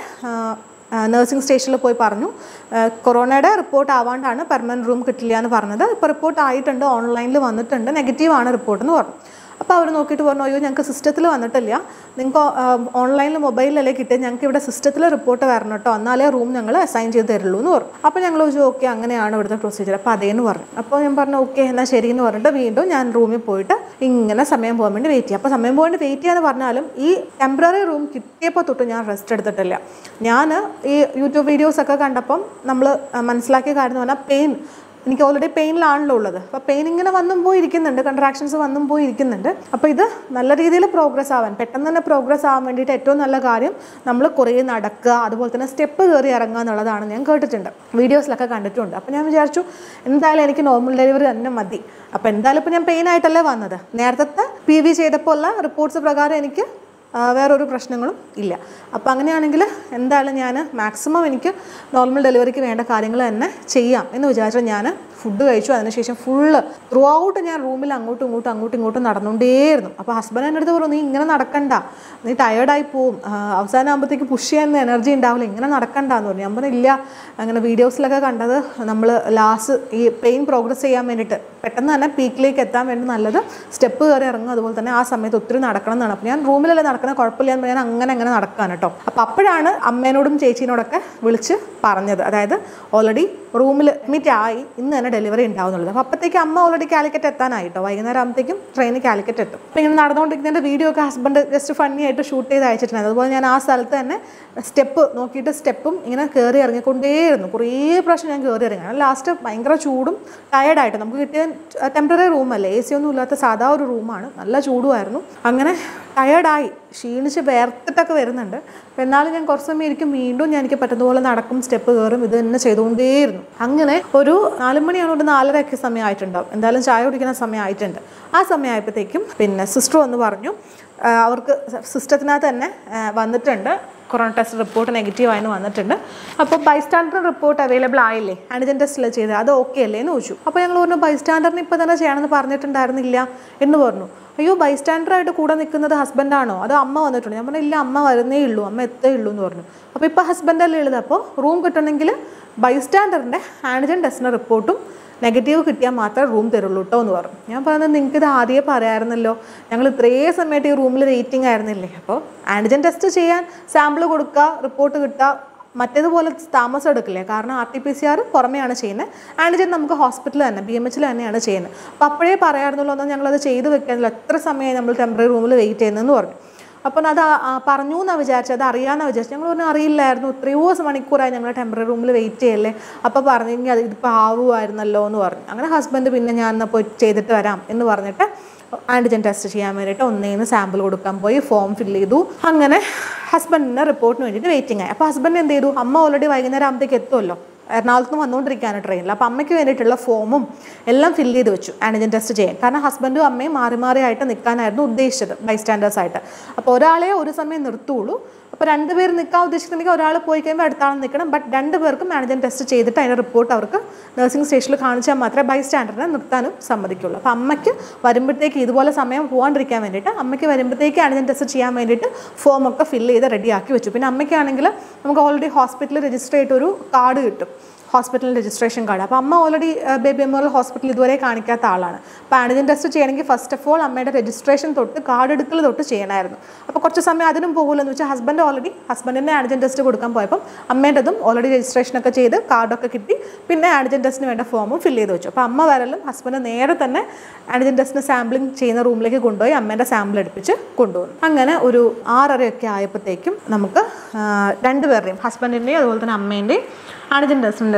നഴ്സിംഗ് സ്റ്റേഷനിൽ പോയി പറഞ്ഞു ആ, കൊറോണയുടെ റിപ്പോർട്ട് ആവാണ്ടാണ് പെർമനൻറ്റ് റൂം കിട്ടില്ല എന്ന് പറഞ്ഞത് ഇപ്പോൾ റിപ്പോർട്ട് ആയിട്ടുണ്ട് ഓൺലൈനിൽ വന്നിട്ടുണ്ട് നെഗറ്റീവ് ആണ് റിപ്പോർട്ട് എന്ന് പറഞ്ഞു അപ്പോൾ അവർ നോക്കിയിട്ട് പറഞ്ഞു അയ്യോ ഞങ്ങൾക്ക് സിസ്റ്റത്തിൽ വന്നിട്ടില്ല നിങ്ങൾക്ക് ഓൺലൈനിൽ മൊബൈലിലല്ലേ കിട്ടിയത് ഞങ്ങൾക്ക് ഇവിടെ സിസ്റ്റത്തിൽ റിപ്പോർട്ട് വരണം കേട്ടോ എന്നാലേ റൂം ഞങ്ങൾ അസൈൻ ചെയ്ത് തരുള്ളൂ എന്ന് പറഞ്ഞു അപ്പോൾ ഞങ്ങൾ ചോദിച്ചു ഓക്കെ അങ്ങനെയാണ് ഇവിടുത്തെ പ്രൊസീജിയർ അപ്പോൾ അതേന്ന് പറഞ്ഞു അപ്പോൾ ഞാൻ പറഞ്ഞു ഓക്കെ എന്നാൽ ശരി എന്ന് പറഞ്ഞിട്ട് വീണ്ടും ഞാൻ റൂമിൽ പോയിട്ട് ഇങ്ങനെ സമയം പോകാൻ വേണ്ടി വെയിറ്റ് ചെയ്യും അപ്പോൾ സമയം പോകാൻ വേണ്ടി വെയിറ്റ് ചെയ്യാന്ന് പറഞ്ഞാലും ഈ ടെമ്പററി റൂം കിട്ടിയപ്പോൾ തൊട്ട് ഞാൻ റെസ്റ്റ് എടുത്തിട്ടില്ല ഞാൻ ഈ യൂട്യൂബ് വീഡിയോസ് ഒക്കെ കണ്ടപ്പം നമ്മൾ മനസ്സിലാക്കിയ കാര്യം എന്ന് പറഞ്ഞാൽ പെയിൻ എനിക്ക് ഓൾറെഡി പെയിനിലാണല്ലോ ഉള്ളത് അപ്പോൾ പെയിൻ ഇങ്ങനെ വന്നും പോയി ഇരിക്കുന്നുണ്ട് കൺട്രാക്ഷൻസ് വന്നും പോയി ഇരിക്കുന്നുണ്ട് അപ്പോൾ ഇത് നല്ല രീതിയിൽ പ്രോഗ്രസ് ആവാൻ പെട്ടെന്ന് തന്നെ പ്രോഗ്രസ് ആവാൻ വേണ്ടിയിട്ട് ഏറ്റവും നല്ല കാര്യം നമ്മൾ കുറേ നടക്കുക അതുപോലെ തന്നെ സ്റ്റെപ്പ് കയറി ഇറങ്ങുക എന്നുള്ളതാണ് ഞാൻ കേട്ടിട്ടുണ്ട് വീഡിയോസിലൊക്കെ കണ്ടിട്ടുണ്ട് അപ്പോൾ ഞാൻ വിചാരിച്ചു എന്തായാലും എനിക്ക് നോർമൽ ഡെലിവറി തന്നെ മതി അപ്പോൾ എന്തായാലും ഇപ്പോൾ ഞാൻ പെയിൻ ആയിട്ടല്ലേ വന്നത് നേരത്തെ പി വി ചെയ്തപ്പോൾ ഉള്ള റിപ്പോർട്ട്സ് പ്രകാരം എനിക്ക് ആ, വേറൊരു പ്രശ്നങ്ങളും ഇല്ല അപ്പോൾ അങ്ങനെയാണെങ്കിൽ എന്തായാലും ഞാൻ മാക്സിമം എനിക്ക് നോർമൽ ഡെലിവറിക്ക് വേണ്ട കാര്യങ്ങൾ തന്നെ ചെയ്യാം എന്ന് വിചാരിച്ചാൽ ഞാൻ ഫുഡ് കഴിച്ചു അതിനുശേഷം ഫുള്ള് ത്രൂ ഔട്ട് ഞാൻ റൂമിൽ അങ്ങോട്ടും ഇങ്ങോട്ടും അങ്ങോട്ടും ഇങ്ങോട്ടും നടന്നുകൊണ്ടേയിരുന്നു അപ്പോൾ ഹസ്ബൻഡ് എൻ്റെ അടുത്ത് പറഞ്ഞു നീ ഇങ്ങനെ നടക്കണ്ട നീ ടയേർഡായി പോവും ആ, അവസാനം ആകുമ്പോഴത്തേക്ക് പുഷ് ചെയ്യാൻ എനർജി ഉണ്ടാവില്ല ഇങ്ങനെ നടക്കണ്ട എന്ന് പറഞ്ഞു ഞാൻ പറഞ്ഞു ഇല്ല അങ്ങനെ വീഡിയോസിലൊക്കെ കണ്ടത് നമ്മൾ ലാസ്റ്റ് ഈ പെയിൻ പ്രോഗ്രസ് ചെയ്യാൻ വേണ്ടിയിട്ട് പെട്ടെന്ന് തന്നെ പീക്കിലേക്ക് എത്താൻ വേണ്ടി നല്ലത് സ്റ്റെപ്പ് കയറി ഇറങ്ങും അതുപോലെ തന്നെ ആ സമയത്ത് ഒത്തിരി നടക്കണം എന്നാണ് അപ്പോൾ ഞാൻ റൂമിലല്ലേ നടക്കണം കുഴപ്പമില്ല എന്ന് ഞാൻ അങ്ങനെ അങ്ങനെ നടക്കാൻ കേട്ടോ അപ്പോൾ അപ്പോഴാണ് അമ്മേനോടും ചേച്ചീനോടൊക്കെ വിളിച്ച് പറഞ്ഞത് അതായത് ഓൾറെഡി റൂമിൽ അഡ്മിറ്റ് ആയി ഇന്ന് തന്നെ ഡെലിവറി ഉണ്ടാവുന്നുള്ളത് അപ്പോൾ അപ്പോഴത്തേക്ക് അമ്മ ഓൾറെഡി കാലിക്കറ്റ് എത്താനായിട്ടോ വൈകുന്നേരം ആകുമ്പോഴത്തേക്കും ട്രെയിൻ കാലിക്കറ്റ് എത്തും അപ്പോൾ ഇങ്ങനെ നടന്നുകൊണ്ടിരിക്കുന്നതിൻ്റെ വീഡിയോ ഒക്കെ ഹസ്ബൻഡ് ജസ്റ്റ് ഫണ്ണി ആയിട്ട് ഷൂട്ട് ചെയ്ത് അയച്ചിട്ടുണ്ട് അതുപോലെ ഞാൻ ആ സ്ഥലത്ത് തന്നെ സ്റ്റെപ്പ് നോക്കിയിട്ട് സ്റ്റെപ്പും ഇങ്ങനെ കയറി ഇറങ്ങിക്കൊണ്ടേയിരുന്നു കുറേ പ്രാവശ്യം ഞാൻ കയറി ഇറങ്ങി ലാസ്റ്റ് ഭയങ്കര ചൂടും ടയർഡായിട്ട് നമുക്ക് കിട്ടിയ ടെമ്പററി റൂമല്ലേ എ സി ഒന്നും ഇല്ലാത്ത സാധാ ഒരു റൂമാണ് നല്ല ചൂടുമായിരുന്നു അങ്ങനെ ടയേർഡായി ക്ഷീണിച്ച് വേർത്തിട്ടൊക്കെ വരുന്നുണ്ട് അപ്പോൾ എന്നാലും ഞാൻ കുറച്ച് സമയം ഇരിക്കും വീണ്ടും ഞാൻ എനിക്ക് പറ്റുന്ന പോലെ നടക്കും സ്റ്റെപ്പ് കയറും ഇത് തന്നെ ചെയ്തുകൊണ്ടേയിരുന്നു അങ്ങനെ ഒരു നാല് മണിയാണ് ഒരു നാലരയൊക്കെ സമയമായിട്ടുണ്ടാവും എന്തായാലും ചായ കുടിക്കുന്ന സമയമായിട്ടുണ്ട് ആ സമയമായപ്പോഴത്തേക്കും പിന്നെ സിസ്റ്റർ വന്ന് പറഞ്ഞു ആ, അവർക്ക് സിസ്റ്റത്തിനകത്ത് തന്നെ ആ, വന്നിട്ടുണ്ട് കൊറോണ ടെസ്റ്റ് റിപ്പോർട്ട് നെഗറ്റീവ് ആയെന്ന് വന്നിട്ടുണ്ട് അപ്പോൾ ബൈസ്റ്റാൻഡർ റിപ്പോർട്ട് അവൈലബിൾ ആയില്ലേ ആൻറ്റിജൻ ടെസ്റ്റിൽ ചെയ്ത് അത് ഓക്കെ അല്ലേ എന്ന് ചോദിച്ചു അപ്പോൾ ഞങ്ങൾ പറഞ്ഞു ബൈസ്റ്റാൻഡറിന് ഇപ്പോൾ തന്നെ ചെയ്യണമെന്ന് പറഞ്ഞിട്ടുണ്ടായിരുന്നില്ല എന്ന് പറഞ്ഞു അയ്യോ ബൈസ്റ്റാൻഡറായിട്ട് കൂടെ നിൽക്കുന്നത് ഹസ്ബൻഡാണോ അതോ അമ്മ വന്നിട്ടുണ്ട് ഞാൻ പറഞ്ഞു ഇല്ല അമ്മ വരുന്നേ ഉള്ളൂ അമ്മ എത്തേ ഉള്ളൂ എന്ന് പറഞ്ഞു അപ്പോൾ ഇപ്പോൾ ഹസ്ബൻഡല്ലേ ഉള്ളത് അപ്പോൾ റൂം കിട്ടണമെങ്കിൽ ബൈസ്റ്റാൻഡറിൻ്റെ ആൻറ്റിജൻ ടെസ്റ്റിൻ്റെ റിപ്പോർട്ടും നെഗറ്റീവ് കിട്ടിയാൽ മാത്രമേ റൂം തരുള്ളൂ കേട്ടോ എന്ന് പറഞ്ഞു ഞാൻ പറഞ്ഞത് നിങ്ങൾക്ക് ഇത് ആദ്യമേ പറയാമായിരുന്നല്ലോ ഞങ്ങൾ ഇത്രയും സമയത്ത് ഈ റൂമിൽ വെയിറ്റിംഗ് ആയിരുന്നില്ലേ അപ്പോൾ ആൻറ്റിജൻ ടെസ്റ്റ് ചെയ്യാൻ സാമ്പിൾ കൊടുക്കുക റിപ്പോർട്ട് കിട്ടുക മറ്റേതുപോലെ താമസം എടുക്കില്ല കാരണം R T P C R പുറമെയാണ് ചെയ്യുന്നത് ആൻറ്റിജൻ നമുക്ക് ഹോസ്പിറ്റലിൽ തന്നെ ബി എം എച്ചിൽ തന്നെയാണ് ചെയ്യുന്നത് അപ്പോൾ അപ്പോഴേ പറയാമായിരുന്നല്ലോ എന്നാൽ ഞങ്ങളത് ചെയ്ത് വെക്കാനില്ല എത്ര സമയമായി നമ്മൾ ടെമ്പററി റൂമിൽ വെയിറ്റ് ചെയ്യുന്നതെന്ന് പറഞ്ഞു അപ്പം അത് ആ- ആ പറഞ്ഞു എന്നാണ് വിചാരിച്ചത് അത് അറിയാമെന്നാണ് വിചാരിച്ചത് ഞങ്ങൾ പറഞ്ഞു അറിയില്ലായിരുന്നു എത്രയോ മണിക്കൂറായി ഞങ്ങൾ ടെമ്പററി റൂമിൽ വെയിറ്റ് ചെയ്യല്ലേ അപ്പോൾ പറഞ്ഞെങ്കിൽ അത് ഇതിപ്പോൾ ആവുമായിരുന്നല്ലോ എന്ന് പറഞ്ഞു അങ്ങനെ ഹസ്ബൻഡ് പിന്നെ ഞാൻ എന്നാൽ പോയി ചെയ്തിട്ട് വരാം എന്ന് പറഞ്ഞിട്ട് ആൻറ്റിജൻ ടെസ്റ്റ് ചെയ്യാൻ വേണ്ടിയിട്ട് ഒന്നേന്ന് സാമ്പിൾ കൊടുക്കാൻ പോയി ഫോം ഫില്ല് ചെയ്തു അങ്ങനെ ഹസ്ബൻഡിന് റിപ്പോർട്ടിന് വേണ്ടിയിട്ട് വെയിറ്റിംഗ് ആയി അപ്പോൾ ഹസ്ബൻഡ് എന്ത് ചെയ്തു അമ്മ ഓൾറെഡി വൈകുന്നേരം ആകുമ്പോഴത്തേക്ക് എത്തുമല്ലോ എറണാകുളത്ത് നിന്ന് വന്നുകൊണ്ടിരിക്കുകയാണ് ട്രെയിനിൽ അപ്പോൾ അമ്മയ്ക്ക് വേണ്ടിയിട്ടുള്ള ഫോമും എല്ലാം ഫില്ല് ചെയ്ത് വെച്ചു ആൻറ്റിജൻ ടെസ്റ്റ് ചെയ്യാൻ കാരണം ഹസ്ബൻഡും അമ്മയും മാറി മാറി ആയിട്ട് നിൽക്കാനായിരുന്നു ഉദ്ദേശിച്ചത് ബൈസ്റ്റാൻഡേഴ്സ് ആയിട്ട് അപ്പോൾ ഒരാളെ ഒരു സമയം നിർത്തുള്ളൂ അപ്പോൾ രണ്ടുപേർ നിൽക്കാൻ ഉദ്ദേശിക്കുന്നെങ്കിൽ ഒരാൾ പോയി കഴിയുമ്പോൾ അടുത്ത ആൾ നിൽക്കണം ബട്ട് രണ്ട് പേർക്കും ആൻറ്റിജൻ ടെസ്റ്റ് ചെയ്തിട്ട് അതിൻ്റെ റിപ്പോർട്ട് അവർക്ക് നഴ്സിംഗ് സ്റ്റേഷനിൽ കാണിച്ചാൽ മാത്രമേ ബൈസ്റ്റാൻഡറിനെ നിർത്താനും സമ്മതിക്കുള്ളൂ അപ്പോൾ അമ്മയ്ക്ക് വരുമ്പോഴത്തേക്ക് ഇതുപോലെ സമയം പോകാണ്ടിരിക്കാൻ വേണ്ടിയിട്ട് അമ്മയ്ക്ക് വരുമ്പോഴത്തേക്ക് ആൻറ്റിജൻ ടെസ്റ്റ് ചെയ്യാൻ വേണ്ടിയിട്ട് ഫോമൊക്കെ ഫില്ല് ചെയ്ത് റെഡിയാക്കി വെച്ചു പിന്നെ അമ്മയ്ക്കാണെങ്കിൽ നമുക്ക് ഓൾറെഡി ഹോസ്പിറ്റലിൽ രജിസ്റ്റർ ചെയ്തിട്ടൊരു കാർഡ് കിട്ടും ഹോസ്പിറ്റൽ രജിസ്ട്രേഷൻ കാർഡ് അപ്പോൾ അമ്മ ഓൾറെഡി ബേബി മെമ്മോറിയൽ ഹോസ്പിറ്റൽ ഇതുവരെ കാണിക്കാത്ത ആളാണ് അപ്പോൾ ആൻറ്റിജൻ ടെസ്റ്റ് ചെയ്യണമെങ്കിൽ ഫസ്റ്റ് ഓഫ് ഓൾ അമ്മയുടെ രജിസ്ട്രേഷൻ തൊട്ട് കാർഡ് എടുക്കൽ തൊട്ട് ചെയ്യണമായിരുന്നു അപ്പോൾ കുറച്ച് സമയം അതിനും പോകുമല്ലോ എന്ന് വെച്ചാൽ ഹസ്ബൻഡ് ഓൾറെഡി ഹസ്ബൻഡിൻ്റെ ആൻറ്റിജൻ ടെസ്റ്റ് കൊടുക്കാൻ പോയപ്പം അമ്മേൻ്റെതും ഓൾറെഡി രജിസ്ട്രേഷനൊക്കെ ചെയ്ത് കാർഡൊക്കെ കിട്ടി പിന്നെ ആൻറ്റിജൻ ടെസ്റ്റിന് വേണ്ട ഫോമും ഫില്ല് ചെയ്ത് വെച്ചു അപ്പോൾ അമ്മ വരലും ഹസ്ബൻഡ് നേരെ തന്നെ ആൻറ്റിജൻ ടെസ്റ്റിന് സാമ്പിളിങ് ചെയ്യുന്ന റൂമിലേക്ക് കൊണ്ടുപോയി അമ്മേൻ്റെ സാമ്പിൾ എടുപ്പിച്ച് കൊണ്ടുവന്നു അങ്ങനെ ഒരു ആറരയൊക്കെ ആയപ്പോഴത്തേക്കും നമുക്ക് ആ, രണ്ടുപേരുടെയും ഹസ്ബൻഡിൻ്റെയും അതുപോലെ തന്നെ അമ്മേൻ്റെയും ആൻറ്റിജൻ ടെസ്റ്റിൻ്റെ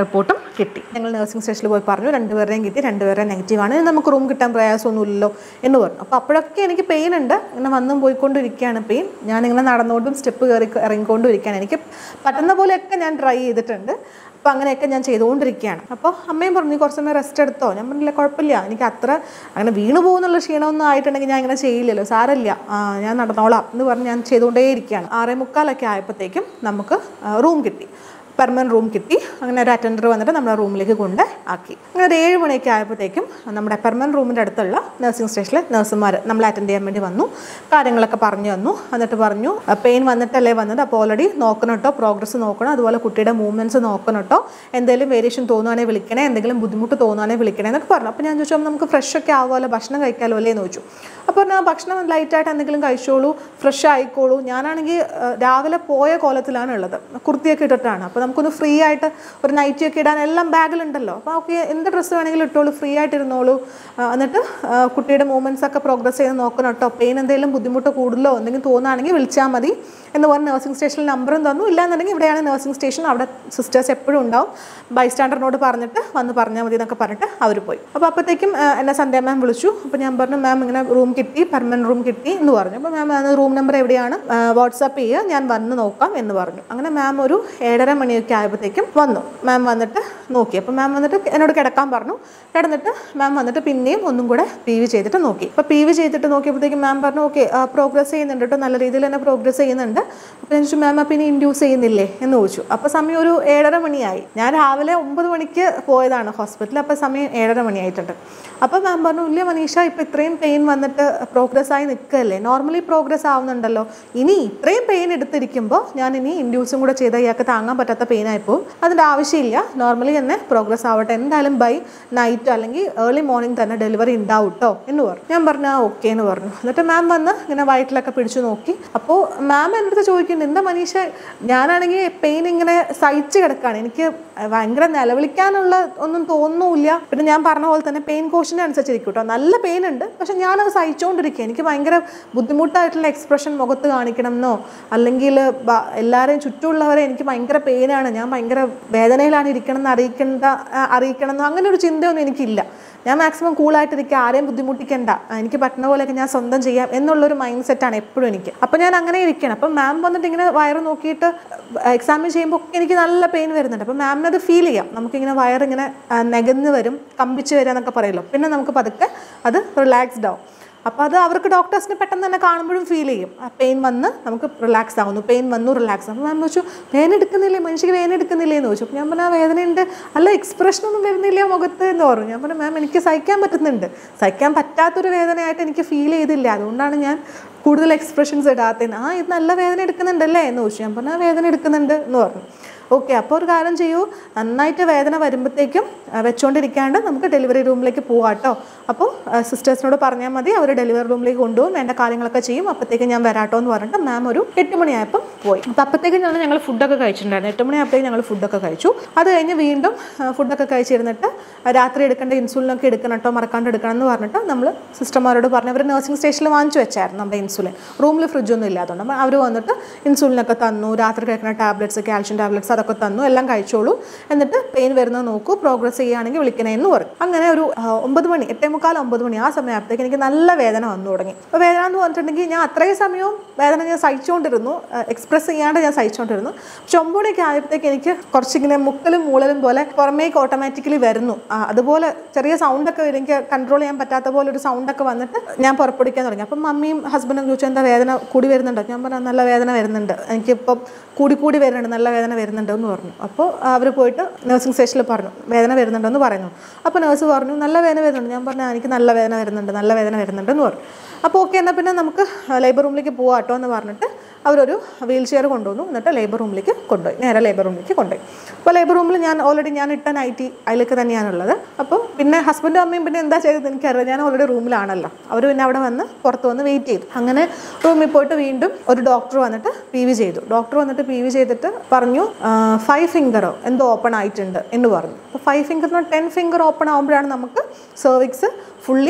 റിപ്പോർട്ടും കിട്ടി ഞങ്ങൾ നഴ്സിംഗ് സ്റ്റേഷനിൽ പോയി പറഞ്ഞു രണ്ടുപേരുടെയും കിട്ടി രണ്ടുപേരുടെയും നെഗറ്റീവാണ് ഇനി നമുക്ക് റൂം കിട്ടാൻ പ്രയാസമൊന്നുമില്ലല്ലോ എന്ന് പറഞ്ഞു അപ്പോൾ അപ്പോഴൊക്കെ എനിക്ക് പെയിൻ ഉണ്ട് ഇങ്ങനെ വന്നും പോയിക്കൊണ്ടിരിക്കുകയാണ് പെയിൻ ഞാനിങ്ങനെ നടന്നുകൊണ്ടും സ്റ്റെപ്പ് കയറി ഇറങ്ങിക്കൊണ്ടും ഇരിക്കുകയാണ് എനിക്ക് പറ്റുന്ന പോലെയൊക്കെ ഞാൻ ട്രൈ ചെയ്തിട്ടുണ്ട് അപ്പോൾ അങ്ങനെയൊക്കെ ഞാൻ ചെയ്തുകൊണ്ടിരിക്കുകയാണ് അപ്പോൾ അമ്മയും പറഞ്ഞു "നീ കുറച്ച് സമയം റെസ്റ്റ് എടുത്തോ ഞാൻ പറഞ്ഞില്ല കുഴപ്പമില്ല എനിക്ക് അത്ര അങ്ങനെ വീണു പോകുന്നുള്ള ക്ഷീണമൊന്നും ആയിട്ടുണ്ടെങ്കിൽ ഞാൻ ഇങ്ങനെ ചെയ്യില്ലല്ലോ സാരമില്ല ആ, ഞാൻ നടന്നോളാം എന്ന് പറഞ്ഞ് ഞാൻ ചെയ്തുകൊണ്ടേയിരിക്കുകയാണ് ആറേ മുക്കാലൊക്കെ ആയപ്പോഴത്തേക്കും നമുക്ക് റൂം കിട്ടി പെർമനൻറ്റ് റൂം കിട്ടി അങ്ങനെ ഒരു അറ്റൻഡർ വന്നിട്ട് നമ്മുടെ റൂമിലേക്ക് കൊണ്ട് ആക്കി അങ്ങനെ ഒരു ഏഴ് മണിയൊക്കെ ആയപ്പോഴത്തേക്കും നമ്മുടെ പെർമനൻറ്റ് റൂമിൻ്റെ അടുത്തുള്ള നഴ്സിംഗ് സ്റ്റേഷനിലെ നഴ്സുമാർ നമ്മളെ അറ്റൻഡ് ചെയ്യാൻ വേണ്ടി വന്നു കാര്യങ്ങളൊക്കെ പറഞ്ഞു തന്നു എന്നിട്ട് പറഞ്ഞു പെയിൻ വന്നിട്ടല്ലേ വന്നത് അപ്പോൾ ഓൾറെഡി നോക്കണം കേട്ടോ പ്രോഗ്രസ് നോക്കണം അതുപോലെ കുട്ടിയുടെ മൂവ്മെൻറ്റ്സ് നോക്കണം കേട്ടോ എന്തെങ്കിലും വേരിയേഷൻ തോന്നുവാണെങ്കിൽ വിളിക്കണേ എന്തെങ്കിലും ബുദ്ധിമുട്ട് തോന്നുവാണെങ്കിൽ വിളിക്കണേ എന്നൊക്കെ പറഞ്ഞു അപ്പോൾ ഞാൻ ചോദിച്ചു നമുക്ക് ഫ്രഷ് ഒക്കെ ആവുമല്ലോ ഭക്ഷണം കഴിക്കാമല്ലോ അല്ലേ എന്ന് ചോദിച്ചു അപ്പോൾ ഞാൻ ഭക്ഷണം ലൈറ്റായിട്ട് എന്തെങ്കിലും കഴിച്ചോളൂ ഫ്രഷ് ആയിക്കോളൂ ഞാനാണെങ്കിൽ ആ, രാവിലെ പോയ കോലത്തിലാണ് ഉള്ളത് കുർത്തിയൊക്കെ ഇട്ടിട്ടാണ് അപ്പോൾ നമുക്കൊന്ന് ഫ്രീ ആയിട്ട് ഒരു നൈറ്റി ഒക്കെ ഇടാൻ എല്ലാം ബാഗിലുണ്ടല്ലോ അപ്പോൾ ഓക്കെ എന്ത് ഡ്രസ്സ് വേണമെങ്കിലും ഇട്ടോളൂ ഫ്രീ ആയിട്ട് ഇരുന്നോളൂ ആ, എന്നിട്ട് ആ, കുട്ടിയുടെ മൂവ്മെൻറ്റ്സ് ഒക്കെ പ്രോഗ്രസ് ചെയ്ത് നോക്കണം കേട്ടോ പെയിൻ എന്തെങ്കിലും ബുദ്ധിമുട്ട് കൂടുതലോ എന്തെങ്കിലും തോന്നുകയാണെങ്കിൽ വിളിച്ചാൽ മതി എന്ന് പറഞ്ഞ് നഴ്സിംഗ് സ്റ്റേഷനിൽ നമ്പറും തന്നു ഇല്ലാന്നുണ്ടെങ്കിൽ ഇവിടെയാണ് നഴ്സിംഗ് സ്റ്റേഷൻ അവിടെ സിസ്റ്റേഴ്സ് എപ്പോഴും ഉണ്ടാവും ബൈസ്റ്റാൻഡറിനോട് പറഞ്ഞിട്ട് വന്ന് പറഞ്ഞാൽ മതി എന്നൊക്കെ പറഞ്ഞിട്ട് അവർ പോയി അപ്പോൾ അപ്പോഴത്തേക്കും ആ, എന്നെ സന്ധ്യ മാം വിളിച്ചു അപ്പോൾ ഞാൻ പറഞ്ഞു മാം ഇങ്ങനെ റൂം കിട്ടി പെർമനൻറ്റ് റൂം കിട്ടി എന്ന് പറഞ്ഞു അപ്പോൾ മാം റൂം നമ്പർ എവിടെയാണ് വാട്സാപ്പ് ചെയ്യുക ഞാൻ വന്ന് നോക്കാം എന്ന് പറഞ്ഞു അങ്ങനെ മാം ഒരു ഏഴര മണിയൊക്കെ ആയപ്പോഴത്തേക്കും വന്നു മാം വന്നിട്ട് നോക്കി അപ്പോൾ മാം വന്നിട്ട് എന്നോട് കിടക്കാൻ പറഞ്ഞു കിടന്നിട്ട് മാം വന്നിട്ട് പിന്നെയും ഒന്നും കൂടെ പി വി ചെയ്തിട്ട് നോക്കി അപ്പോൾ പി വി ചെയ്തിട്ട് നോക്കിയപ്പോഴത്തേക്കും മാം പറഞ്ഞു ഓക്കെ പ്രോഗ്രസ് ചെയ്യുന്നുണ്ട് കേട്ടോ നല്ല രീതിയിൽ തന്നെ പ്രോഗ്രസ് ചെയ്യുന്നുണ്ട് അപ്പോൾ ഞാൻ ചോദിച്ചു മാം അപ്പം ഇനി ഇൻഡ്യൂസ് ചെയ്യുന്നില്ലേ എന്ന് ചോദിച്ചു അപ്പോൾ സമയം ഒരു ഏഴര മണിയായി ഞാൻ രാവിലെ ഒമ്പത് മണിക്ക് പോയതാണ് ഹോസ്പിറ്റലിൽ അപ്പോൾ സമയം ഏഴര മണിയായിട്ടുണ്ട് അപ്പോൾ മാം പറഞ്ഞു ഇല്ല മനീഷ ഇപ്പോൾ ഇത്രയും പെയിൻ വന്നിട്ട് പ്രോഗ്രസ് ആയി നിൽക്കുകയല്ലേ നോർമലി പ്രോഗ്രസ് ആവുന്നുണ്ടല്ലോ ഇനി ഇത്രയും പെയിൻ എടുത്തിരിക്കുമ്പോൾ ഞാൻ ഇനി ഇൻഡ്യൂസും കൂടെ ചെയ്താൽ ഇയാൾക്ക് താങ്ങാൻ പറ്റാത്ത പെയിൻ ആയിപ്പോവും അതിൻ്റെ ആവശ്യമില്ല നോർമലി തന്നെ പ്രോഗ്രസ് ആവട്ടെ എന്തായാലും ബൈ നൈറ്റ് അല്ലെങ്കിൽ ഏർലി മോർണിംഗ് തന്നെ ഡെലിവറി ഉണ്ടാവും കേട്ടോ എന്ന് പറഞ്ഞു ഞാൻ പറഞ്ഞു ആ ഓക്കെ എന്ന് പറഞ്ഞു എന്നിട്ട് മാം വന്ന് ഇങ്ങനെ വയറ്റിലൊക്കെ പിടിച്ചു നോക്കി അപ്പോൾ മാം എൻ്റെ അടുത്ത് ചോദിക്കുന്നുണ്ട് എന്താ മനീഷ ഞാനാണെങ്കിൽ പെയിൻ ഇങ്ങനെ സഹിച്ച് കിടക്കുകയാണ് എനിക്ക് ഭയങ്കര നിലവിളിക്കാനുള്ള ഒന്നും തോന്നുന്നില്ല പിന്നെ ഞാൻ പറഞ്ഞ പോലെ തന്നെ പെയിൻ കോഷൻ്റെ അനുസരിച്ചിരിക്കും കേട്ടോ നല്ല പെയിൻ ഉണ്ട് പക്ഷെ ഞാനത് സഹിച്ചുകൊണ്ടിരിക്കുക എനിക്ക് ഭയങ്കര ബുദ്ധിമുട്ടായിട്ടുള്ള എക്സ്പ്രഷൻ മുഖത്ത് കാണിക്കണം എന്നോ അല്ലെങ്കിൽ ബ- എല്ലാവരെയും ചുറ്റുമുള്ളവരെ എനിക്ക് ഭയങ്കര പെയിനാണ് ഞാൻ ഭയങ്കര വേദനയിലാണ് ഇരിക്കണം എന്ന് അറിയിക്കേണ്ട ആ, അറിയിക്കണം എന്നോ അങ്ങനെ ഒരു ചിന്തയൊന്നും എനിക്കില്ല ഞാൻ മാക്സിമം കൂളായിട്ടിരിക്കുക ആരെയും ബുദ്ധിമുട്ടിക്കണ്ട ആ, എനിക്ക് പറ്റുന്ന പോലെയൊക്കെ ഞാൻ സ്വന്തം ചെയ്യാം എന്നുള്ളൊരു മൈൻഡ് സെറ്റാണ് എപ്പോഴും എനിക്ക് അപ്പോൾ ഞാൻ അങ്ങനെ ഇരിക്കണം അപ്പം മാം വന്നിട്ട് ഇങ്ങനെ വയറ് നോക്കിയിട്ട് എക്സാമിൻ ചെയ്യുമ്പോൾ ഒക്കെ എനിക്ക് നല്ല പെയിൻ വരുന്നുണ്ട് അപ്പോൾ മാമിന് അത് ഫീൽ ചെയ്യാം നമുക്കിങ്ങനെ വയറിങ്ങനെ ആ, നെകന്ന് വരും കമ്പിച്ച് വരിക എന്നൊക്കെ പറയുമല്ലോ പിന്നെ നമുക്ക് പതുക്കെ അത് റിലാക്സ്ഡ് ആവും അപ്പോൾ അത് അവർക്ക് ഡോക്ടേഴ്സിന് പെട്ടെന്ന് തന്നെ കാണുമ്പോഴും ഫീൽ ചെയ്യും ആ പെയിൻ വന്ന് നമുക്ക് റിലാക്സ് ആവുന്നു പെയിൻ വന്നു റിലാക്സ് ആവും മാം ചോദിച്ചു വേദന എടുക്കുന്നില്ലേ മനുഷ്യക്ക് വേദന എടുക്കുന്നില്ലേ എന്ന് ചോദിച്ചു അപ്പോൾ ഞാൻ പറഞ്ഞു ആ വേദനയുണ്ട് അല്ല എക്സ്പ്രഷൻ ഒന്നും വരുന്നില്ല മുഖത്ത് എന്ന് പറഞ്ഞു ഞാൻ പറഞ്ഞു മാം എനിക്ക് സഹിക്കാൻ പറ്റുന്നുണ്ട് സഹിക്കാൻ പറ്റാത്തൊരു വേദനയായിട്ട് എനിക്ക് ഫീൽ ചെയ്തില്ല അതുകൊണ്ടാണ് ഞാൻ കൂടുതൽ എക്സ്പ്രഷൻസ് ഇടാത്തത് ആ ഇത് നല്ല വേദന എടുക്കുന്നുണ്ടല്ലേ എന്ന് ചോദിച്ചു ഞാൻ പറഞ്ഞു ആ വേദന എടുക്കുന്നുണ്ട് എന്ന് പറഞ്ഞു ഓക്കെ അപ്പോൾ ഒരു കാര്യം ചെയ്യൂ നന്നായിട്ട് വേദന വരുമ്പോഴത്തേക്കും ആ, വെച്ചുകൊണ്ടിരിക്കാണ്ട് നമുക്ക് ഡെലിവറി റൂമിലേക്ക് പോവാം കേട്ടോ അപ്പോൾ സിസ്റ്റേഴ്സിനോട് പറഞ്ഞാൽ മതി അവർ ഡെലിവറി റൂമിലേക്ക് കൊണ്ടുപോകും വേണ്ട കാര്യങ്ങളൊക്കെ ചെയ്യും അപ്പോഴത്തേക്കും ഞാൻ വരാട്ടോ എന്ന് പറഞ്ഞിട്ട് മാം ഒരു എട്ട് മണിയായപ്പം പോയി അപ്പോൾ അപ്പോഴത്തേക്കും ഞങ്ങൾ ഞങ്ങൾ ഫുഡൊക്കെ കഴിച്ചിട്ടുണ്ടായിരുന്നു എട്ട് മണിയായപ്പോഴത്തേക്കും ഞങ്ങൾ ഫുഡൊക്കെ കഴിച്ചു അത് കഴിഞ്ഞ് വീണ്ടും ആ, ഫുഡൊക്കെ കഴിച്ചിരുന്നിട്ട് രാത്രി എടുക്കേണ്ട ഇൻസുലിനൊക്കെ എടുക്കണം കേട്ടോ മറക്കാണ്ട് എടുക്കണം എന്ന് പറഞ്ഞിട്ട് നമ്മൾ സിസ്റ്റർമാരോട് പറഞ്ഞു അവർ നഴ്സിംഗ് സ്റ്റേഷനിൽ വാങ്ങിച്ചു വെച്ചായിരുന്നു നമ്മുടെ ഇൻസുലിൻ റൂമിൽ ഫ്രിഡ്ജൊന്നും ഇല്ലാത്തതുകൊണ്ട് അപ്പോൾ അവർ വന്നിട്ട് ഇൻസുലിനൊക്കെ തന്നു രാത്രി കഴിക്കുന്ന ടാബ്ലറ്റ്സ് കാൽഷ്യം ടാബ്ലറ്റ്സ് അതൊക്കെ തന്നു എല്ലാം കഴിച്ചോളൂ എന്നിട്ട് പെയിൻ വരുന്നത് നോക്കൂ പ്രോഗ്രസ് ചെയ്യുകയാണെങ്കിൽ വിളിക്കണേ എന്ന് പറഞ്ഞു അങ്ങനെ ഒരു ആ, ഒമ്പത് മണി എട്ടേ മുക്കാൽ ഒമ്പത് മണി ആ സമയത്തേക്ക് എനിക്ക് നല്ല വേദന വന്നു തുടങ്ങി അപ്പോൾ വേദന എന്ന് പറഞ്ഞിട്ടുണ്ടെങ്കിൽ ഞാൻ അത്രയും സമയവും വേദന ഞാൻ സഹിച്ചുകൊണ്ടിരുന്നു എക്സ്പ്രസ് ചെയ്യാണ്ട് ഞാൻ സഹിച്ചുകൊണ്ടിരുന്നു പക്ഷെ ഒമ്പത് മണിയൊക്കെ ആയപ്പോഴത്തേക്ക് എനിക്ക് കുറച്ചിങ്ങനെ മുക്കലും മൂളലും പോലെ പുറമേക്ക് ഓട്ടോമാറ്റിക്കലി വരുന്നു ആ, അതുപോലെ ചെറിയ സൗണ്ടൊക്കെ എനിക്ക് കൺട്രോൾ ചെയ്യാൻ പറ്റാത്ത പോലെ ഒരു സൗണ്ടൊക്കെ വന്നിട്ട് ഞാൻ പുറപ്പെടുവിക്കാൻ തുടങ്ങി അപ്പം മമ്മിയും ഹസ്ബൻഡും ചോദിച്ചു എന്താ വേദന കൂടി വരുന്നുണ്ടോ ഞാൻ പറഞ്ഞു നല്ല വേദന വരുന്നുണ്ട് എനിക്കിപ്പം കൂടി കൂടി വരുന്നുണ്ട് നല്ല വേദന വരുന്നുണ്ട് എന്ന് പറഞ്ഞു അപ്പോൾ അവർ പോയിട്ട് നഴ്സിംഗ് സ്റ്റേഷനിൽ പറഞ്ഞു വേദന വരുന്നുണ്ടെന്ന് പറയുന്നു അപ്പോൾ നേഴ്സ് പറഞ്ഞു നല്ല വേദന വരുന്നുണ്ട് ഞാൻ പറഞ്ഞു "ആ, എനിക്ക് നല്ല വേദന വരുന്നുണ്ട് നല്ല വേദന വരുന്നുണ്ട് എന്ന് പറഞ്ഞു അപ്പോൾ ഓക്കെ എന്നാൽ പിന്നെ നമുക്ക് ലേബർ റൂമിലേക്ക് പോകാം കേട്ടോ എന്ന് പറഞ്ഞിട്ട് അവരൊരു വീൽ ചെയർ കൊണ്ടുവന്നു എന്നിട്ട് ലേബർ റൂമിലേക്ക് കൊണ്ടുപോയി നേരെ ലേബർ റൂമിലേക്ക് കൊണ്ടുപോയി അപ്പോൾ ലേബർ റൂമിൽ ഞാൻ ഓൾറെഡി ഞാൻ ഇട്ട നൈറ്റി അതിലേക്ക് തന്നെയാണുള്ളത് അപ്പോൾ പിന്നെ ഹസ്ബൻഡും അമ്മയും പിന്നെ എന്താ ചെയ്തത് എനിക്കറിയാം ഞാൻ ഓൾറെഡി റൂമിലാണല്ലോ അവർ പിന്നെ അവിടെ വന്ന് പുറത്ത് വന്ന് വെയിറ്റ് ചെയ്തു അങ്ങനെ റൂമിൽ പോയിട്ട് വീണ്ടും ഒരു ഡോക്ടർ വന്നിട്ട് പി വി ചെയ്തു ഡോക്ടർ വന്നിട്ട് പി വി ചെയ്തിട്ട് പറഞ്ഞു ഫൈവ് ഫിംഗറോ എന്തോ ഓപ്പൺ ആയിട്ടുണ്ട് എന്ന് പറഞ്ഞു അപ്പോൾ ഫൈവ് ഫിംഗറിന് ടെൻ ഫിംഗർ ഓപ്പൺ ആകുമ്പോഴാണ് നമുക്ക് സെർവിക്സ് ഫുള്ളി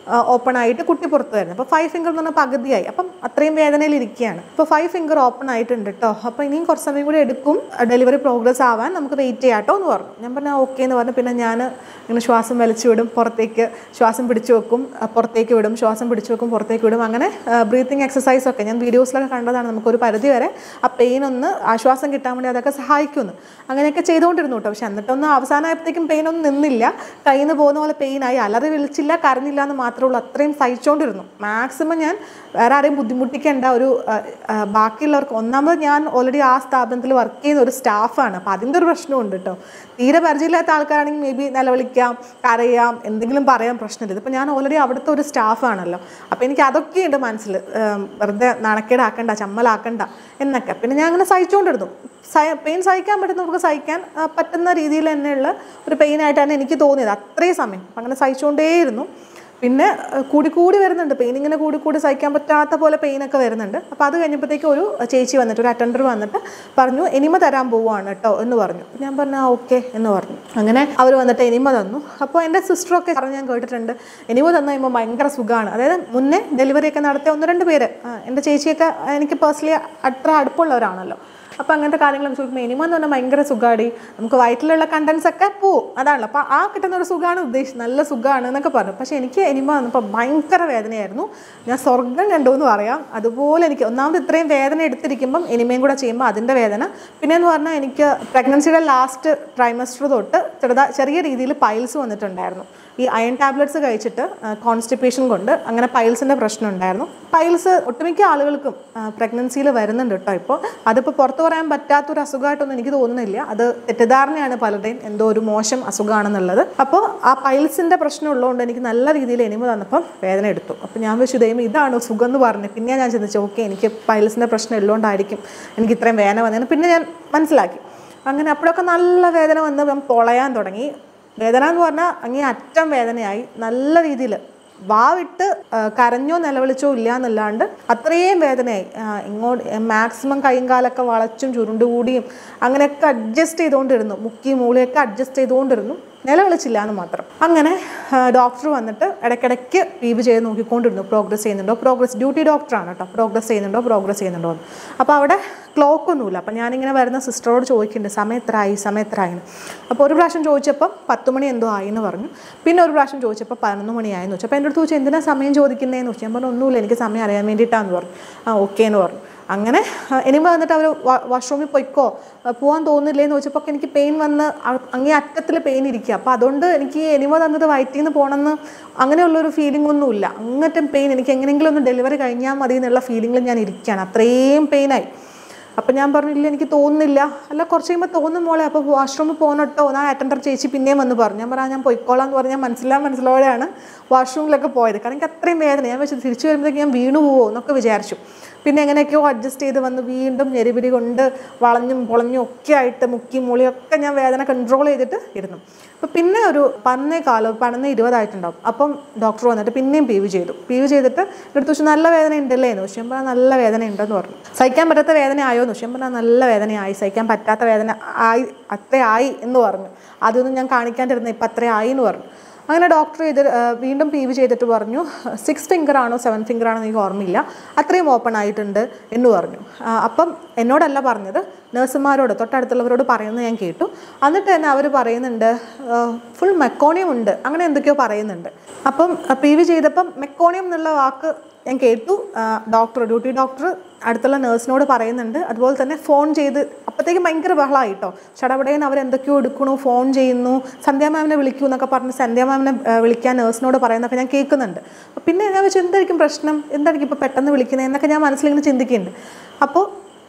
ഓപ്പൺ ആയിട്ട് കുട്ടി പുറത്ത് വരുന്നത് അപ്പോൾ ഫൈവ് ഫിംഗർ എന്ന് പറഞ്ഞാൽ പകുതിയായി അപ്പം അത്രയും വേദനയിൽ ഇരിക്കുകയാണ് അപ്പോൾ ഫൈവ് ഫിംഗർ ഓപ്പൺ ആയിട്ടുണ്ട് കേട്ടോ അപ്പോൾ ഇനിയും കുറച്ച് സമയം കൂടി എടുക്കും ഡെലിവറി പ്രോഗ്രസ് ആവാൻ നമുക്ക് വെയിറ്റ് ചെയ്യാം കേട്ടോ എന്ന് പറഞ്ഞു ഞാൻ പറഞ്ഞു ഓക്കെ എന്ന് പറഞ്ഞു പിന്നെ ഞാൻ ഇങ്ങനെ ശ്വാസം വലിച്ചു വിടും പുറത്തേക്ക് ശ്വാസം പിടിച്ചു വെക്കും ആ, പുറത്തേക്ക് വിടും ശ്വാസം പിടിച്ചു വെക്കും പുറത്തേക്ക് വിടും അങ്ങനെ ബ്രീത്തിങ് എക്സസൈസ് ഒക്കെ ഞാൻ വീഡിയോസിലൊക്കെ കണ്ടതാണ് നമുക്കൊരു പരിധി വരെ ആ പെയിൻ ഒന്ന് ആശ്വാസം കിട്ടാൻ വേണ്ടി അതൊക്കെ സഹായിക്കുന്നു അങ്ങനെയൊക്കെ ചെയ്തുകൊണ്ടിരുന്നു കേട്ടോ പക്ഷെ എന്നിട്ടൊന്നും അവസാനമായപ്പോഴത്തേക്കും പെയിൻ ഒന്നും നിന്നില്ല കയ്യിൽ നിന്ന് പോകുന്ന പോലെ പെയിനായി അലറി വിളിച്ചില്ല കരഞ്ഞില്ല എന്ന് മാത്രമേ ഉള്ളൂ അത്രയും സഹിച്ചുകൊണ്ടിരുന്നു മാക്സിമം ഞാൻ വേറെ ആരെയും ബുദ്ധിമുട്ടിക്കേണ്ട ഒരു ആ, ആ, ബാക്കിയുള്ളവർക്ക് ഒന്നാമത് ഞാൻ ഓൾറെഡി ആ സ്ഥാപനത്തിൽ വർക്ക് ചെയ്യുന്ന ഒരു സ്റ്റാഫാണ് അപ്പോൾ അതിൻ്റെ ഒരു പ്രശ്നമുണ്ട് കേട്ടോ തീരെ പരിചയമില്ലാത്ത ആൾക്കാരാണെങ്കിൽ മേ ബി നിലവിളിക്കാം കരയാം എന്തെങ്കിലും പറയാൻ പ്രശ്നമില്ല ഇതിപ്പോൾ ഞാൻ ഓൾറെഡി അവിടുത്തെ ഒരു സ്റ്റാഫാണല്ലോ അപ്പോൾ എനിക്ക് അതൊക്കെയുണ്ട് മനസ്സിൽ ഏം, വെറുതെ നാണക്കേടാക്കണ്ട ചമ്മലാക്കണ്ട എന്നൊക്കെ പിന്നെ ഞാൻ അങ്ങനെ സഹിച്ചുകൊണ്ടിരുന്നു പെയിൻ സഹിക്കാൻ പറ്റുന്നവർക്ക് സഹിക്കാൻ ആ, പറ്റുന്ന രീതിയിൽ തന്നെയുള്ള ഒരു പെയിനായിട്ടാണ് എനിക്ക് തോന്നിയത് അത്രയും സമയം അപ്പം അങ്ങനെ സഹിച്ചുകൊണ്ടേയിരുന്നു പിന്നെ ഏഹ്, കൂടി കൂടി വരുന്നുണ്ട് പെയിൻ ഇങ്ങനെ കൂടി കൂടി സഹിക്കാൻ പറ്റാത്ത പോലെ പെയിനൊക്കെ വരുന്നുണ്ട് അപ്പോൾ അത് കഴിഞ്ഞപ്പോഴത്തേക്കും ഒരു ചേച്ചി വന്നിട്ട് ഒരു അറ്റൻഡർ വന്നിട്ട് പറഞ്ഞു എനിമ തരാൻ പോവുകയാണ് കേട്ടോ എന്ന് പറഞ്ഞു ഞാൻ പറഞ്ഞു ആ ഓക്കെ എന്ന് പറഞ്ഞു അങ്ങനെ അവർ വന്നിട്ട് എനിമ തന്നു അപ്പോൾ എൻ്റെ സിസ്റ്ററൊക്കെ പറഞ്ഞ് ഞാൻ കേട്ടിട്ടുണ്ട് എനിമ തന്നു കഴിയുമ്പോൾ ഭയങ്കര സുഖമാണ് അതായത് മുന്നേ ഡെലിവറി ഒക്കെ നടത്തിയ ഒന്ന് രണ്ട് പേര് ആ, എൻ്റെ ചേച്ചിയൊക്കെ എനിക്ക് പേഴ്സണലി അത്ര അടുപ്പമുള്ളവരാണല്ലോ അപ്പോൾ അങ്ങനത്തെ കാര്യങ്ങളൊക്കെ ചോദിക്കുമ്പോൾ എനിമ എന്ന് പറഞ്ഞാൽ ഭയങ്കര സുഖാടി നമുക്ക് വയറ്റിലുള്ള കണ്ടൻസ് ഒക്കെ പോവും അതാണല്ലോ അപ്പോൾ ആ കിട്ടുന്ന ഒരു സുഖമാണ് ഉദ്ദേശിച്ചത് നല്ല സുഖമാണ് എന്നൊക്കെ പറഞ്ഞു പക്ഷേ എനിക്ക് എനിമ വന്നപ്പോൾ ഭയങ്കര വേദനയായിരുന്നു ഞാൻ സ്വർഗം കണ്ടു എന്ന് പറയാം അതുപോലെ എനിക്ക് ഒന്നാമത് ഇത്രയും വേദന എടുത്തിരിക്കുമ്പം എനിമയും കൂടെ ചെയ്യുമ്പോൾ അതിൻ്റെ വേദന പിന്നെ എന്ന് പറഞ്ഞാൽ എനിക്ക് പ്രഗ്നൻസിയുടെ ലാസ്റ്റ് ട്രൈമസ്റ്റർ തൊട്ട് ചെറുതാ ചെറിയ രീതിയിൽ പൈൽസ് വന്നിട്ടുണ്ടായിരുന്നു ഈ അയൺ ടാബ്ലറ്റ്സ് കഴിച്ചിട്ട് കോൺസ്റ്റിപ്പേഷൻ കൊണ്ട് അങ്ങനെ പൈൽസിൻ്റെ പ്രശ്നം ഉണ്ടായിരുന്നു പൈൽസ് ഒട്ടുമിക്ക ആളുകൾക്കും പ്രഗ്നൻസിയിൽ വരുന്നുണ്ട് കേട്ടോ ഇപ്പോൾ അതിപ്പോൾ പുറത്തു പറയാൻ പറ്റാത്തൊരു അസുഖമായിട്ടൊന്നും എനിക്ക് തോന്നുന്നില്ല അത് തെറ്റിദ്ധാരണയാണ് പലരുടെയും എന്തോ ഒരു മോശം അസുഖമാണെന്നുള്ളത് അപ്പോൾ ആ പൈൽസിൻ്റെ പ്രശ്നം ഉള്ളതുകൊണ്ട് എനിക്ക് നല്ല രീതിയിൽ എനിമ തന്നപ്പം വേദന എടുത്തു അപ്പോൾ ഞാൻ വെച്ചു ദൈവം ഇതാണ് സുഖം എന്ന് പറഞ്ഞു പിന്നെ ഞാൻ ചിന്തിച്ചു ഓക്കെ എനിക്ക് പൈൽസിൻ്റെ പ്രശ്നം ഉള്ളതുകൊണ്ടായിരിക്കും എനിക്ക് ഇത്രയും വേദന വന്നതെന്ന് പിന്നെ ഞാൻ മനസ്സിലാക്കി അങ്ങനെ അപ്പോഴൊക്കെ നല്ല വേദന വന്ന് ഞാൻ പൊളയാൻ തുടങ്ങി വേദന എന്ന് പറഞ്ഞാൽ അങ്ങേ അറ്റം വേദനയായി നല്ല രീതിയിൽ വാവിട്ട് ആ, കരഞ്ഞോ നിലവിളിച്ചോ ഇല്ല എന്നല്ലാണ്ട് അത്രയും വേദനയായി ആ, ഇങ്ങോട്ട് മാക്സിമം കൈയും കാലൊക്കെ വളച്ചും ചുരുണ്ടുകൂടിയും അങ്ങനെയൊക്കെ അഡ്ജസ്റ്റ് ചെയ്തുകൊണ്ടിരുന്നു മുക്കി മൂളിയൊക്കെ അഡ്ജസ്റ്റ് ചെയ്തുകൊണ്ടിരുന്നു നിലവിളിച്ചില്ല എന്ന് മാത്രം അങ്ങനെ ഡോക്ടർ വന്നിട്ട് ഇടയ്ക്കിടയ്ക്ക് പീവ് ചെയ്ത് നോക്കിക്കൊണ്ടിരുന്നു പ്രോഗ്രസ് ചെയ്യുന്നുണ്ടോ പ്രോഗ്രസ് ഡ്യൂട്ടി ഡോക്ടറാണ് കേട്ടോ പ്രോഗ്രസ് ചെയ്യുന്നുണ്ടോ പ്രോഗ്രസ് ചെയ്യുന്നുണ്ടോ എന്ന് അപ്പോൾ അവിടെ ക്ലോക്ക് ഒന്നുമില്ല അപ്പം ഞാനിങ്ങനെ വരുന്ന സിസ്റ്ററോട് ചോദിക്കുന്നുണ്ട് സമയം എത്രയായി സമയം എത്രയായിന്ന് അപ്പോൾ ഒരു പ്രാവശ്യം ചോദിച്ചപ്പോൾ പത്ത് മണി എന്തോ ആയി എന്ന് പറഞ്ഞു പിന്നെ ഒരു പ്രാവശ്യം ചോദിച്ചപ്പോൾ പതിനൊന്ന് മണിയായെന്ന് വെച്ചു അപ്പോൾ എൻ്റെ അടുത്ത് ചോദിച്ചു എന്തിനാ സമയം ചോദിക്കുന്നതെന്ന് വെച്ചു ഞാൻ പറഞ്ഞു ഒന്നുമില്ല എനിക്ക് സമയം അറിയാൻ വേണ്ടിയിട്ടാന്ന് പറഞ്ഞു ആ ഓക്കെ എന്ന് പറഞ്ഞു അങ്ങനെ ഇനിമ വന്നിട്ട് അവർ വാഷ്റൂമിൽ പൊയ്ക്കോ ആ, പോകാൻ തോന്നില്ലേന്ന് ചോദിച്ചപ്പോൾ ഒക്കെ എനിക്ക് പെയിൻ വന്ന് അ- അങ്ങേ അറ്റത്തിൽ പെയിൻ ഇരിക്കുക അപ്പോൾ അതുകൊണ്ട് എനിക്ക് ഈ എനിമ തന്നത് വയറ്റിൽ നിന്ന് പോകണമെന്ന് അങ്ങനെയുള്ളൊരു ഫീലിംഗ് ഒന്നുമില്ല അങ്ങനത്തെ പെയിൻ എനിക്ക് എങ്ങനെയെങ്കിലും ഒന്ന് ഡെലിവറി കഴിഞ്ഞാൽ മതി എന്നുള്ള ഫീലിംഗിൽ ഞാൻ ഇരിക്കുകയാണ് അത്രയും പെയിനായി അപ്പം ഞാൻ പറഞ്ഞില്ല എനിക്ക് തോന്നുന്നില്ല അല്ല കുറച്ച് കഴിയുമ്പോൾ തോന്നും മോളെ അപ്പോൾ വാഷ്റൂമിൽ പോകണട്ടോ എന്നാ അറ്റൻഡർ ചേച്ചി പിന്നെയും വന്ന് പറഞ്ഞു ഞാൻ പറയാം ഞാൻ പൊയ്ക്കോളാം എന്ന് പറഞ്ഞാൽ മനസ്സിലാൻ മനസ്സിലോടെയാണ് വാഷ്റൂമിലൊക്കെ പോയത് കാരണം എനിക്ക് അത്രയും വേദന ഞാൻ വെച്ച് തിരിച്ചു വരുമ്പോഴത്തേക്ക് ഞാൻ വീണു പോവോ എന്നൊക്കെ വിചാരിച്ചു പിന്നെ എങ്ങനെയൊക്കെയോ അഡ്ജസ്റ്റ് ചെയ്ത് വന്ന് വീണ്ടും ഞെരിപിരി കൊണ്ട് വളഞ്ഞും പൊളഞ്ഞും ഒക്കെ ആയിട്ട് മുക്കി മുളിയൊക്കെ ഞാൻ വേദന കൺട്രോൾ ചെയ്തിട്ട് ഇരുന്നു അപ്പോൾ പിന്നെ ഒരു പന്നേ കാലം പതിനൊന്ന് ഇരുപതായിട്ടുണ്ടാവും അപ്പം ഡോക്ടർ വന്നിട്ട് പിന്നെയും പി വി ചെയ്തു പി വി ചെയ്തിട്ട് എടുത്തു വെച്ചാൽ നല്ല വേദന ഉണ്ടല്ലേ എന്ന് പക്ഷേ പറഞ്ഞാൽ നല്ല വേദന ഉണ്ടെന്ന് പറഞ്ഞു സഹിക്കാൻ പറ്റാത്ത വേദന ആയോ എന്ന് പക്ഷേ പറഞ്ഞാൽ നല്ല വേദനയായി സഹിക്കാൻ പറ്റാത്ത വേദന ആയി അത്ര ആയി എന്ന് പറഞ്ഞു അതൊന്നും ഞാൻ കാണിക്കാണ്ടിരുന്ന ഇപ്പം അത്ര ആയി എന്ന് പറഞ്ഞു അങ്ങനെ ഡോക്ടർ ചെയ്ത് ആ, വീണ്ടും പി വി ചെയ്തിട്ട് പറഞ്ഞു സിക്സ് ഫിംഗർ ആണോ സെവൻ ഫിംഗർ ആണോ എനിക്ക് ഓർമ്മയില്ല അത്രയും ഓപ്പൺ ആയിട്ടുണ്ട് എന്ന് പറഞ്ഞു ആ, അപ്പം എന്നോടല്ല പറഞ്ഞത് നഴ്സുമാരോട് തൊട്ടടുത്തുള്ളവരോട് പറയുന്നത് ഞാൻ കേട്ടു എന്നിട്ട് തന്നെ അവർ പറയുന്നുണ്ട് ഫുൾ മെക്കോണിയം ഉണ്ട് അങ്ങനെ എന്തൊക്കെയോ പറയുന്നുണ്ട് അപ്പം പി വി ചെയ്തപ്പം മെക്കോണിയം എന്നുള്ള വാക്ക് ഞാൻ കേട്ടു ഡോക്ടർ ഡ്യൂട്ടി ഡോക്ടർ അടുത്തുള്ള നേഴ്സിനോട് പറയുന്നുണ്ട് അതുപോലെ തന്നെ ഫോൺ ചെയ്ത് അപ്പോഴത്തേക്കും ഭയങ്കര ബഹളമായിട്ടോ ചടപടയെന്ന് അവരെന്തൊക്കെയോ എടുക്കണു ഫോൺ ചെയ്യുന്നു സന്ധ്യ മാമിനെ വിളിക്കൂ എന്നൊക്കെ പറഞ്ഞ് സന്ധ്യ മാമിനെ ആ, വിളിക്കാൻ നേഴ്സിനോട് പറയുന്നതൊക്കെ ഞാൻ കേൾക്കുന്നുണ്ട് അപ്പോൾ പിന്നെ ഞാൻ വെച്ചു എന്തായിരിക്കും പ്രശ്നം എന്തായിരിക്കും ഇപ്പോൾ പെട്ടെന്ന് വിളിക്കുന്നത് എന്നൊക്കെ ഞാൻ മനസ്സിലിങ്ങനെ ചിന്തിക്കുന്നുണ്ട് അപ്പോൾ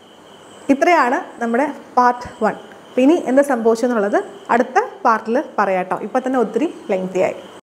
ഇത്രയാണ് നമ്മുടെ പാർട്ട് വൺ ഇനി എന്താ സംഭവിച്ചെന്നുള്ളത് അടുത്ത പാർട്ടിൽ പറയാട്ടോ ഇപ്പം തന്നെ ഒത്തിരി ലെങ്തി ആയി